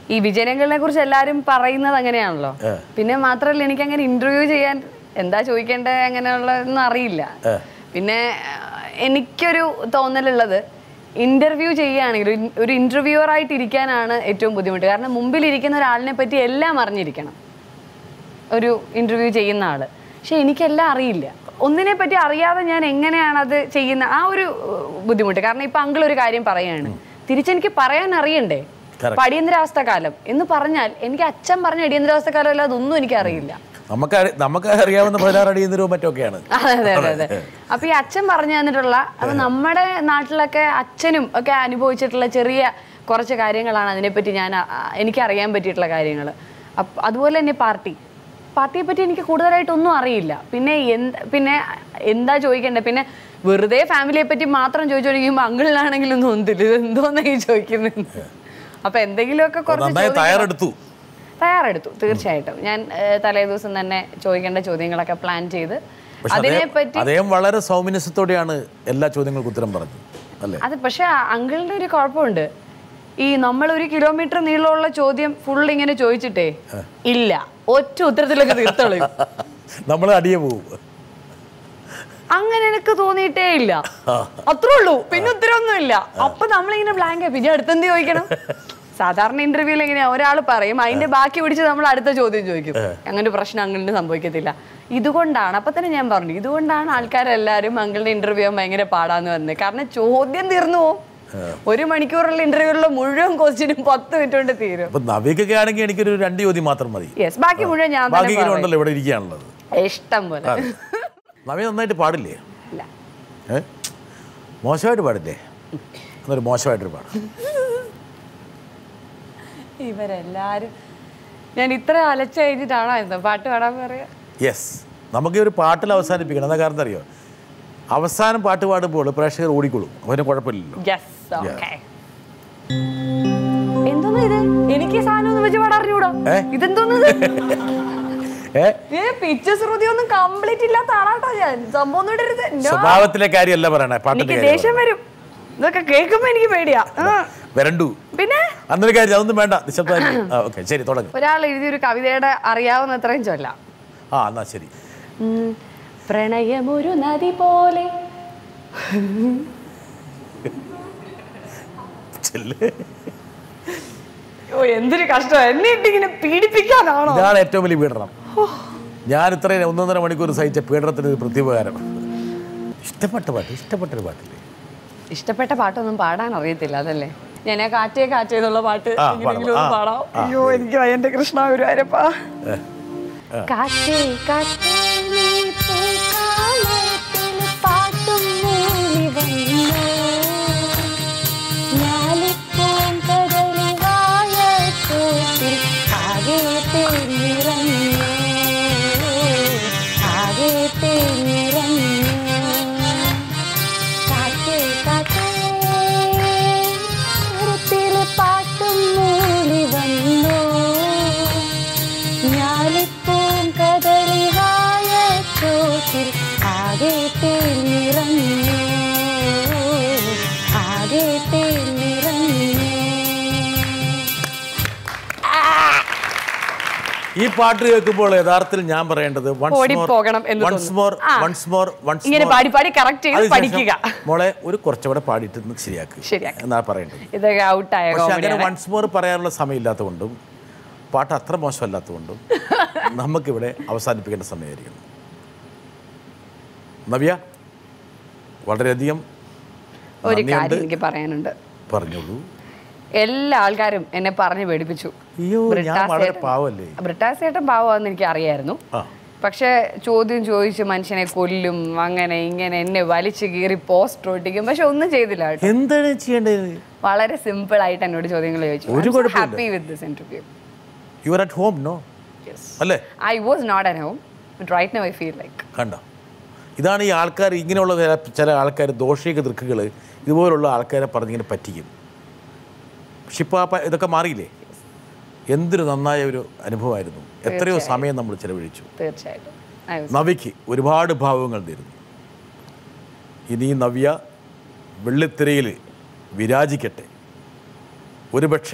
ഈ വിജയനങ്ങളിനെ കുറിച്ച് എല്ലാവരും പറയുന്നത് അങ്ങനെയാണല്ലോ പിന്നെ മാത്രമല്ല എനിക്ക് അങ്ങനെ ഇന്റർവ്യൂ ചെയ്യാൻ എന്താ ചോദിക്കേണ്ടത് അങ്ങനെയുള്ളതൊന്നും അറിയില്ല പിന്നെ ആ, എനിക്കൊരു തോന്നലുള്ളത് ഇന്റർവ്യൂ ചെയ്യുകയാണെങ്കിൽ ഒരു- ഒരു ഇന്റർവ്യൂവർ ആയിട്ട് ഇരിക്കാനാണ് ഏറ്റവും ബുദ്ധിമുട്ട് കാരണം മുമ്പിൽ ഇരിക്കുന്ന ഒരാളിനെ പറ്റി എല്ലാം അറിഞ്ഞിരിക്കണം ഒരു ഇന്റർവ്യൂ ചെയ്യുന്ന ആള് പക്ഷെ എനിക്കെല്ലാം അറിയില്ല ഒന്നിനെ പറ്റി അറിയാതെ ഞാൻ എങ്ങനെയാണ് അത് ചെയ്യുന്ന ആ ഒരു ഏഹ്, ബുദ്ധിമുട്ട് കാരണം ഇപ്പൊ അങ്കിൾ ഒരു കാര്യം പറയാണ് തിരിച്ചെനിക്ക് പറയാൻ അറിയണ്ടേ ഇപ്പൊ അടിയന്തരാവസ്ഥ കാലം എന്ന് പറഞ്ഞാൽ എനിക്ക് അച്ഛൻ പറഞ്ഞ അടിയന്തരാവസ്ഥ കാലം അല്ലാതെ ഒന്നും എനിക്ക് അറിയില്ല നമുക്ക് അറി- നമുക്ക് അറിയാവുന്ന പതിനാറ് അടിയന്തരവും മറ്റൊക്കെയാണ് അതെ അതെ അതെ അതെ അപ്പൊ ഈ അച്ഛൻ പറഞ്ഞു തന്നിട്ടുള്ള അപ്പൊ നമ്മുടെ നാട്ടിലൊക്കെ അച്ഛനും ഒക്കെ അനുഭവിച്ചിട്ടുള്ള ചെറിയ കുറച്ച് കാര്യങ്ങളാണ് അതിനെപ്പറ്റി ഞാൻ അ- അ- എനിക്ക് അറിയാൻ പറ്റിയിട്ടുള്ള കാര്യങ്ങൾ അപ്പ് അതുപോലെ തന്നെ പാർട്ടി പാർട്ടിയെ പറ്റി എനിക്ക് കൂടുതലായിട്ടൊന്നും അറിയില്ല പിന്നെ എന്ത് പിന്നെ എന്താ ചോദിക്കേണ്ടത് പിന്നെ വെറുതെ ഫാമിലിയെ പറ്റി മാത്രം ചോദിച്ചോണ്ടിരിക്കുമ്പോൾ അങ്കിളിനാണെങ്കിലും തോന്നില്ല ഇത് എന്തോന്നാ ഈ ചോദിക്കുന്നത് അപ്പൊ എന്തെങ്കിലുമൊക്കെ കുറച്ച് നന്നായി ചോദിക്കണം. തയ്യാറെടുത്തു തയ്യാറെടുത്തു തീർച്ചയായിട്ടും ഞാൻ ഏഹ്, തലേ ദിവസം തന്നെ ചോദിക്കേണ്ട ചോദ്യങ്ങളൊക്കെ പ്ലാൻ ചെയ്ത് പക്ഷെ അതിനെ അദ്ദേഹം പറ്റി അദ്ദേഹം വളരെ സൗമനസ്യത്തോടെയാണ് എല്ലാ ചോദ്യങ്ങൾക്കും ഉത്തരം പറഞ്ഞത് അല്ലേ അത് പക്ഷെ അങ്കിളിന്റെ ഒരു കുഴപ്പമുണ്ട് ഈ നമ്മൾ ഒരു കിലോമീറ്റർ നീളമുള്ള ചോദ്യം ഫുൾ ഇങ്ങനെ ചോദിച്ചിട്ടേ ഇല്ല ഒറ്റ ഉത്തരത്തിലൊക്കെ തീർത്തോളൂ നമ്മൾ അടിയെ പോകും അങ്ങനെ എനിക്ക് തോന്നിയിട്ടേ ഇല്ല അത്രേ ഉള്ളൂ പിന്നെ ഉത്തരവൊന്നും ഇല്ല അപ്പൊ നമ്മളിങ്ങനെ ബ്ലാങ്ക് പിന്നെ അടുത്തെന്ത് ചോദിക്കണം സാധാരണ ഇന്റർവ്യൂവിൽ എങ്ങനെയാ ഒരാൾ പറയും അതിന്റെ ബാക്കി പിടിച്ച് നമ്മൾ അടുത്ത ചോദ്യം ചോദിക്കും അങ്ങനെ ഒരു പ്രശ്നം അങ്കിളിന് സംഭവിക്കത്തില്ല ഇതുകൊണ്ടാണ് അപ്പൊ തന്നെ ഞാൻ പറഞ്ഞു ഇതുകൊണ്ടാണ് ആൾക്കാരെല്ലാരും അങ്കിളിന്റെ ഇന്റർവ്യൂ ഭയങ്കര പാടാന്ന് വന്നത് കാരണം ചോദ്യം തീർന്നു പോകും ഒരു മണിക്കൂറുള്ള ഇന്റർവ്യൂലുള്ള മുഴുവൻ ക്വസ്റ്റ്യനും പത്ത് മിനിറ്റ് കൊണ്ട് തീരും അപ്പൊ നവിക്കൊക്കെ ആണെങ്കിൽ എനിക്കൊരു രണ്ട് ചോദ്യം മാത്രം മതി യെസ് ബാക്കി മുഴുവൻ ഞാൻ ബാക്കി തന്നെ ഇങ്ങനെ പറയും. ഉണ്ടല്ലോ ഇവിടെ ഇരിക്കുകയാണുള്ളത് ഇഷ്ടം പോലെ അതെ നവി നന്നായിട്ട് പാടില്ലേ ഇല്ല ഏ മോശമായിട്ട് പാടില്ലേ എന്നൊരു മോശമായിട്ടൊരു പാടും ഇവരെല്ലാരും ഞാൻ ഇത്ര അലച്ച കഴിഞ്ഞിട്ടാണോ എന്താ പാട്ട് പാടാൻ പറയാ യെസ് നമുക്ക് ഈ ഒരു പാട്ടിൽ അവസാനിപ്പിക്കണം എന്താ കാരണം അറിയോ അവസാനം പാട്ട് പാടുമ്പോൾ പ്രേക്ഷകർ ഓടിക്കൊള്ളും അവന് കുഴപ്പമില്ലല്ലോ യെസ് ഓക്കെ എന്തോന്ന് ഇത് എനിക്ക് ഈ സാധനം ഒന്നും വെച്ച് പാടാൻ അറിഞ്ഞൂടാ ഏ? ഇതെന്തോന്ന് ഇത്? ഏ ഏ പിച്ച് ശ്രുതി ഒന്നും കംപ്ലീറ്റ് ഇല്ലാത്ത ആളാട്ടോ ഞാൻ സംഭവം ഒന്നും ഇടരുത് No. സ്വഭാവത്തിലെ കാര്യമല്ല പറയണേ പാട്ടിന്റെ എനിക്ക് കാര്യം ദേഷ്യം വരും ഇതൊക്കെ കേൾക്കുമ്പോ എനിക്ക് പേടിയാ ആ. വരണ്ടു പിന്നെ അന്നൊരു കാര്യം അതൊന്നും വേണ്ട നിശബ്ദമായിരിക്കും ആ ഓക്കെ ശരി തുടങ്ങും ഒരാൾ എഴുതിയൊരു കവിതയുടെ അറിയാവുന്നത്രയും ചൊല്ലാം ആ എന്നാ ശരി ഉം. പ്രണയമൊരു നദി പോലെ ചെല്ല് ഓ എന്തൊരു കഷ്ടം എന്നെ ഇട്ടിങ്ങനെ പീഡിപ്പിക്കാനാണോ ഇതാണ് ഏറ്റവും വലിയ പീഡനം ഞാൻ ഇത്രയും ഒന്നൊന്നര മണിക്കൂർ സഹിച്ച പീഡനത്തിന് ഒരു പ്രത്യുപകാരം ഇഷ്ടപ്പെട്ട പാട്ട് ഇഷ്ടപ്പെട്ടൊരു പാട്ടില്ലേ ഇഷ്ടപ്പെട്ട പാട്ടൊന്നും പാടാൻ അറിയത്തില്ല അതല്ലേ ഞാൻ ആ കാറ്റേ കാറ്റേ എന്നുള്ള പാട്ട് ആ, എങ്ങനെയെങ്കിലും ഒന്ന് പാടാം. പാടാം ആ, അയ്യോ എനിക്ക് എന്റെ കൃഷ്ണ ഗുരുവായൂരപ്പാ കാറ്റേ കാറ്റേ നീ പൂക്കാലത്തിൽ പാട്ടും മൂളി വന്നു ഞാലിപ്പൂങ്കടലി വാഴത്തോട്ടിൽ ആകെ തേനിറങ്ങു ആകെ തേനിറങ്ങു കാറ്റേ കാറ്റേ മരത്തിലെ പാട്ടും മൂളി വന്നു ഞാലിപ്പൂം കദളി വാഴത്തോട്ടിൽ ആകെ തേനിറങ്ങു ആകെ തേനിറങ്ങു ഈ പാട്ട് കേൾക്കുമ്പോൾ യഥാർത്ഥത്തിൽ ഞാൻ പറയേണ്ടത് ഓടിപ്പോകണം എന്ന് വൺസ് തോന്നുന്നു. മോർ ആ. വൺസ് മോർ വൺസ് ഇങ്ങനെ പാടി പാടി correct ചെയ്ത് പഠിക്കുക. മോളെ ഒരു കുറച്ചുകൂടെ പാടിയിട്ട് ഒന്ന് ശരിയാക്ക് ശരിയാക്ക്. എന്നാ പറയേണ്ടത് ഇതൊക്കെ ഔട്ടായ പക്ഷെ അങ്ങനെ കോമഡിയാണ് വൺസ് മോർ പറയാനുള്ള സമയമില്ലാത്തതുകൊണ്ടും പാട്ട് അത്ര മോശമല്ലാത്തതുകൊണ്ടും നമുക്കിവിടെ അവസാനിപ്പിക്കേണ്ട സമയമായിരിക്കുന്നു നവ്യ വളരെയധികം ഒരു നന്ദിയുണ്ട്. കാര്യം എനിക്ക് പറയാനുണ്ട് പറഞ്ഞോളൂ എല്ലാ ആൾക്കാരും എന്നെ പറഞ്ഞു പേടിപ്പിച്ചു അയ്യോ ഞാൻ ബ്രിട്ടാസ് വളരെ ചേട്ടൻ- പാവല്ലേ ബ്രിട്ടാസ് ചേട്ടൻ പാവമാണെന്ന് എനിക്ക് അറിയായിരുന്നു ആ പക്ഷെ ചോദ്യം ചോദിച്ച് മനുഷ്യനെ കൊല്ലും അങ്ങനെ ഇങ്ങനെ എന്നെ വലിച്ചു കീറി പോസ്റ്റർ ഒട്ടിക്കും പക്ഷെ ഒന്നും ചെയ്തില്ല കേട്ടോ എന്താണ് ചെയ്യേണ്ടത് വളരെ സിമ്പിൾ ആയിട്ട് എന്നോട് ചോദ്യങ്ങൾ ചോദിച്ചു ഒരു കുഴപ്പമില്ല. Happy with this interview you are at home no അല്ലേ I was not at home but right no I feel like കണ്ട ഇതാണ് ഈ ആൾക്കാർ ഇങ്ങനെയുള്ള ചില- ചില ആൾക്കാർ ദോഷിക ദൃക്കുകൾ ഇതുപോലുള്ള ആൾക്കാരെ പറഞ്ഞിങ്ങനെ പറ്റിക്കും പക്ഷെ ഇപ്പോൾ ആ പ- ഇതൊക്കെ മാറിയില്ലേ എന്തൊരു നന്നായ ഒരു അനുഭവമായിരുന്നു എത്രയോ സമയം നമ്മൾ ചിലവഴിച്ചു തീർച്ചയായിട്ടും I was- നവിക്ക് ഒരുപാട് ഭാവങ്ങൾ തരുന്നു ഇനി ഈ നവ്യ വെള്ളിത്തിരയിൽ വിരാജിക്കട്ടെ ഒരുപക്ഷെ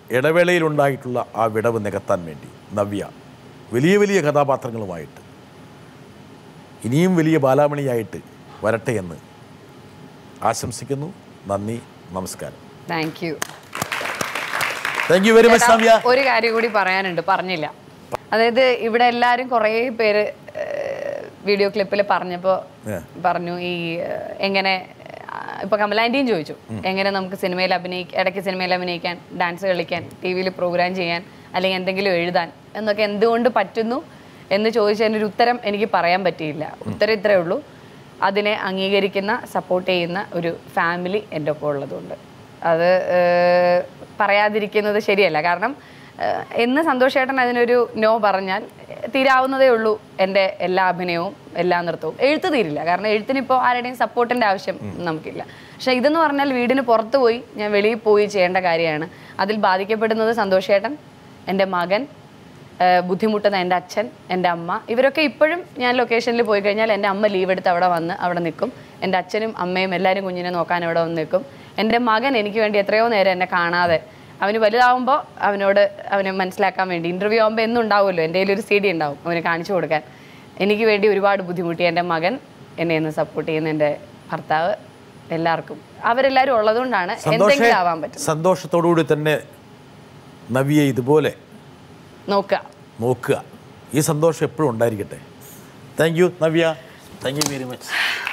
ഇടവേളയിലുണ്ടായിട്ടുള്ള ആ വിടവ് നികത്താൻ വേണ്ടി നവ്യ വലിയ വലിയ കഥാപാത്രങ്ങളുമായിട്ട് ഇനിയും വലിയ ബാലാമണിയായിട്ട് വരട്ടെ എന്ന് ആശംസിക്കുന്നു നന്ദി നമസ്കാരം thank you thank you very much Navya ഒരു കാര്യം കൂടി പറയാനുണ്ട് പറഞ്ഞില്ല അതായത് ഇവിടെ എല്ലാവരും കുറേ പേര് വീഡിയോ ക്ലിപ്പിൽ പറഞ്ഞപ്പോൾ ഏ. പറഞ്ഞു ഈ ഏഹ്, എങ്ങനെ ആ, ഇപ്പൊ കമലാൻറ്റിയും ചോദിച്ചു എങ്ങനെ നമുക്ക് സിനിമയിൽ അഭിനയിക്കാൻ ഇടയ്ക്ക് സിനിമയിൽ അഭിനയിക്കാൻ ഡാൻസ് കളിക്കാൻ ടി വിയിൽ പ്രോഗ്രാം ചെയ്യാൻ അല്ലെങ്കിൽ എന്തെങ്കിലും എഴുതാൻ എന്നൊക്കെ എന്തുകൊണ്ട് പറ്റുന്നു എന്ന് ചോദിച്ചതിന് ഒരു ഉത്തരം എനിക്ക് പറയാൻ പറ്റിയില്ല ഉത്തരം ഇത്രേ ഉള്ളൂ അതിനെ അംഗീകരിക്കുന്ന സപ്പോർട്ട് ചെയ്യുന്ന ഒരു ഫാമിലി എൻ്റെ ഒപ്പം ഉള്ളതുകൊണ്ട് അത് ഏഹ്, പറയാതിരിക്കുന്നത് ശരിയല്ല കാരണം ഏഹ്, എന്ന് സന്തോഷേട്ടൻ അതിനൊരു നോ പറഞ്ഞാൽ ഏഹ്, തീരാവുന്നതേ ഉള്ളൂ എൻ്റെ എല്ലാ അഭിനയവും എല്ലാ നൃത്തവും എഴുത്ത് തീരില്ല കാരണം എഴുത്തിനിപ്പോൾ ആരുടെയും സപ്പോർട്ടിൻ്റെ ആവശ്യം നമുക്കില്ല പക്ഷെ ഇതെന്ന് പറഞ്ഞാൽ വീടിന് പുറത്ത് പോയി ഞാൻ വെളിയിൽ പോയി ചെയ്യേണ്ട കാര്യമാണ് അതിൽ ബാധിക്കപ്പെടുന്നത് സന്തോഷേട്ടൻ എൻ്റെ മകൻ ഏഹ് ബുദ്ധിമുട്ടുന്ന എൻ്റെ അച്ഛൻ എൻ്റെ അമ്മ ഇവരൊക്കെ ഇപ്പോഴും ഞാൻ ലൊക്കേഷനിൽ പോയി കഴിഞ്ഞാൽ എൻ്റെ അമ്മ ലീവ് എടുത്ത് അവിടെ വന്ന് അവിടെ നിൽക്കും എൻ്റെ അച്ഛനും അമ്മയും എല്ലാവരും കുഞ്ഞിനെ നോക്കാൻ അവിടെ വന്ന് നിൽക്കും എൻ്റെ മകൻ എനിക്ക് വേണ്ടി എത്രയോ നേരം എന്നെ കാണാതെ അവന് വലുതാവുമ്പോൾ അവനോട് അവനെ മനസ്സിലാക്കാൻ വേണ്ടി ഇൻ്റർവ്യൂ ആകുമ്പോൾ എന്നും ഉണ്ടാവുമല്ലോ എൻ്റെ കയ്യിൽ ഒരു സി ഡി ഉണ്ടാവും അവന് കാണിച്ചു കൊടുക്കാൻ എനിക്ക് വേണ്ടി ഒരുപാട് ബുദ്ധിമുട്ടി എൻ്റെ മകൻ എന്നെ ഇന്ന് സപ്പോർട്ട് ചെയ്യുന്ന എൻ്റെ ഭർത്താവ് എല്ലാവർക്കും അവരെല്ലാവരും ഉള്ളതുകൊണ്ടാണ് എന്തെങ്കിലും ആവാൻ പറ്റും സന്തോഷത്തോടുകൂടി തന്നെ നവ്യെ ഇതുപോലെ നോക്കുക നോക്കുക ഈ സന്തോഷം എപ്പോഴും ഉണ്ടായിരിക്കട്ടെ thank you Navya thank you very much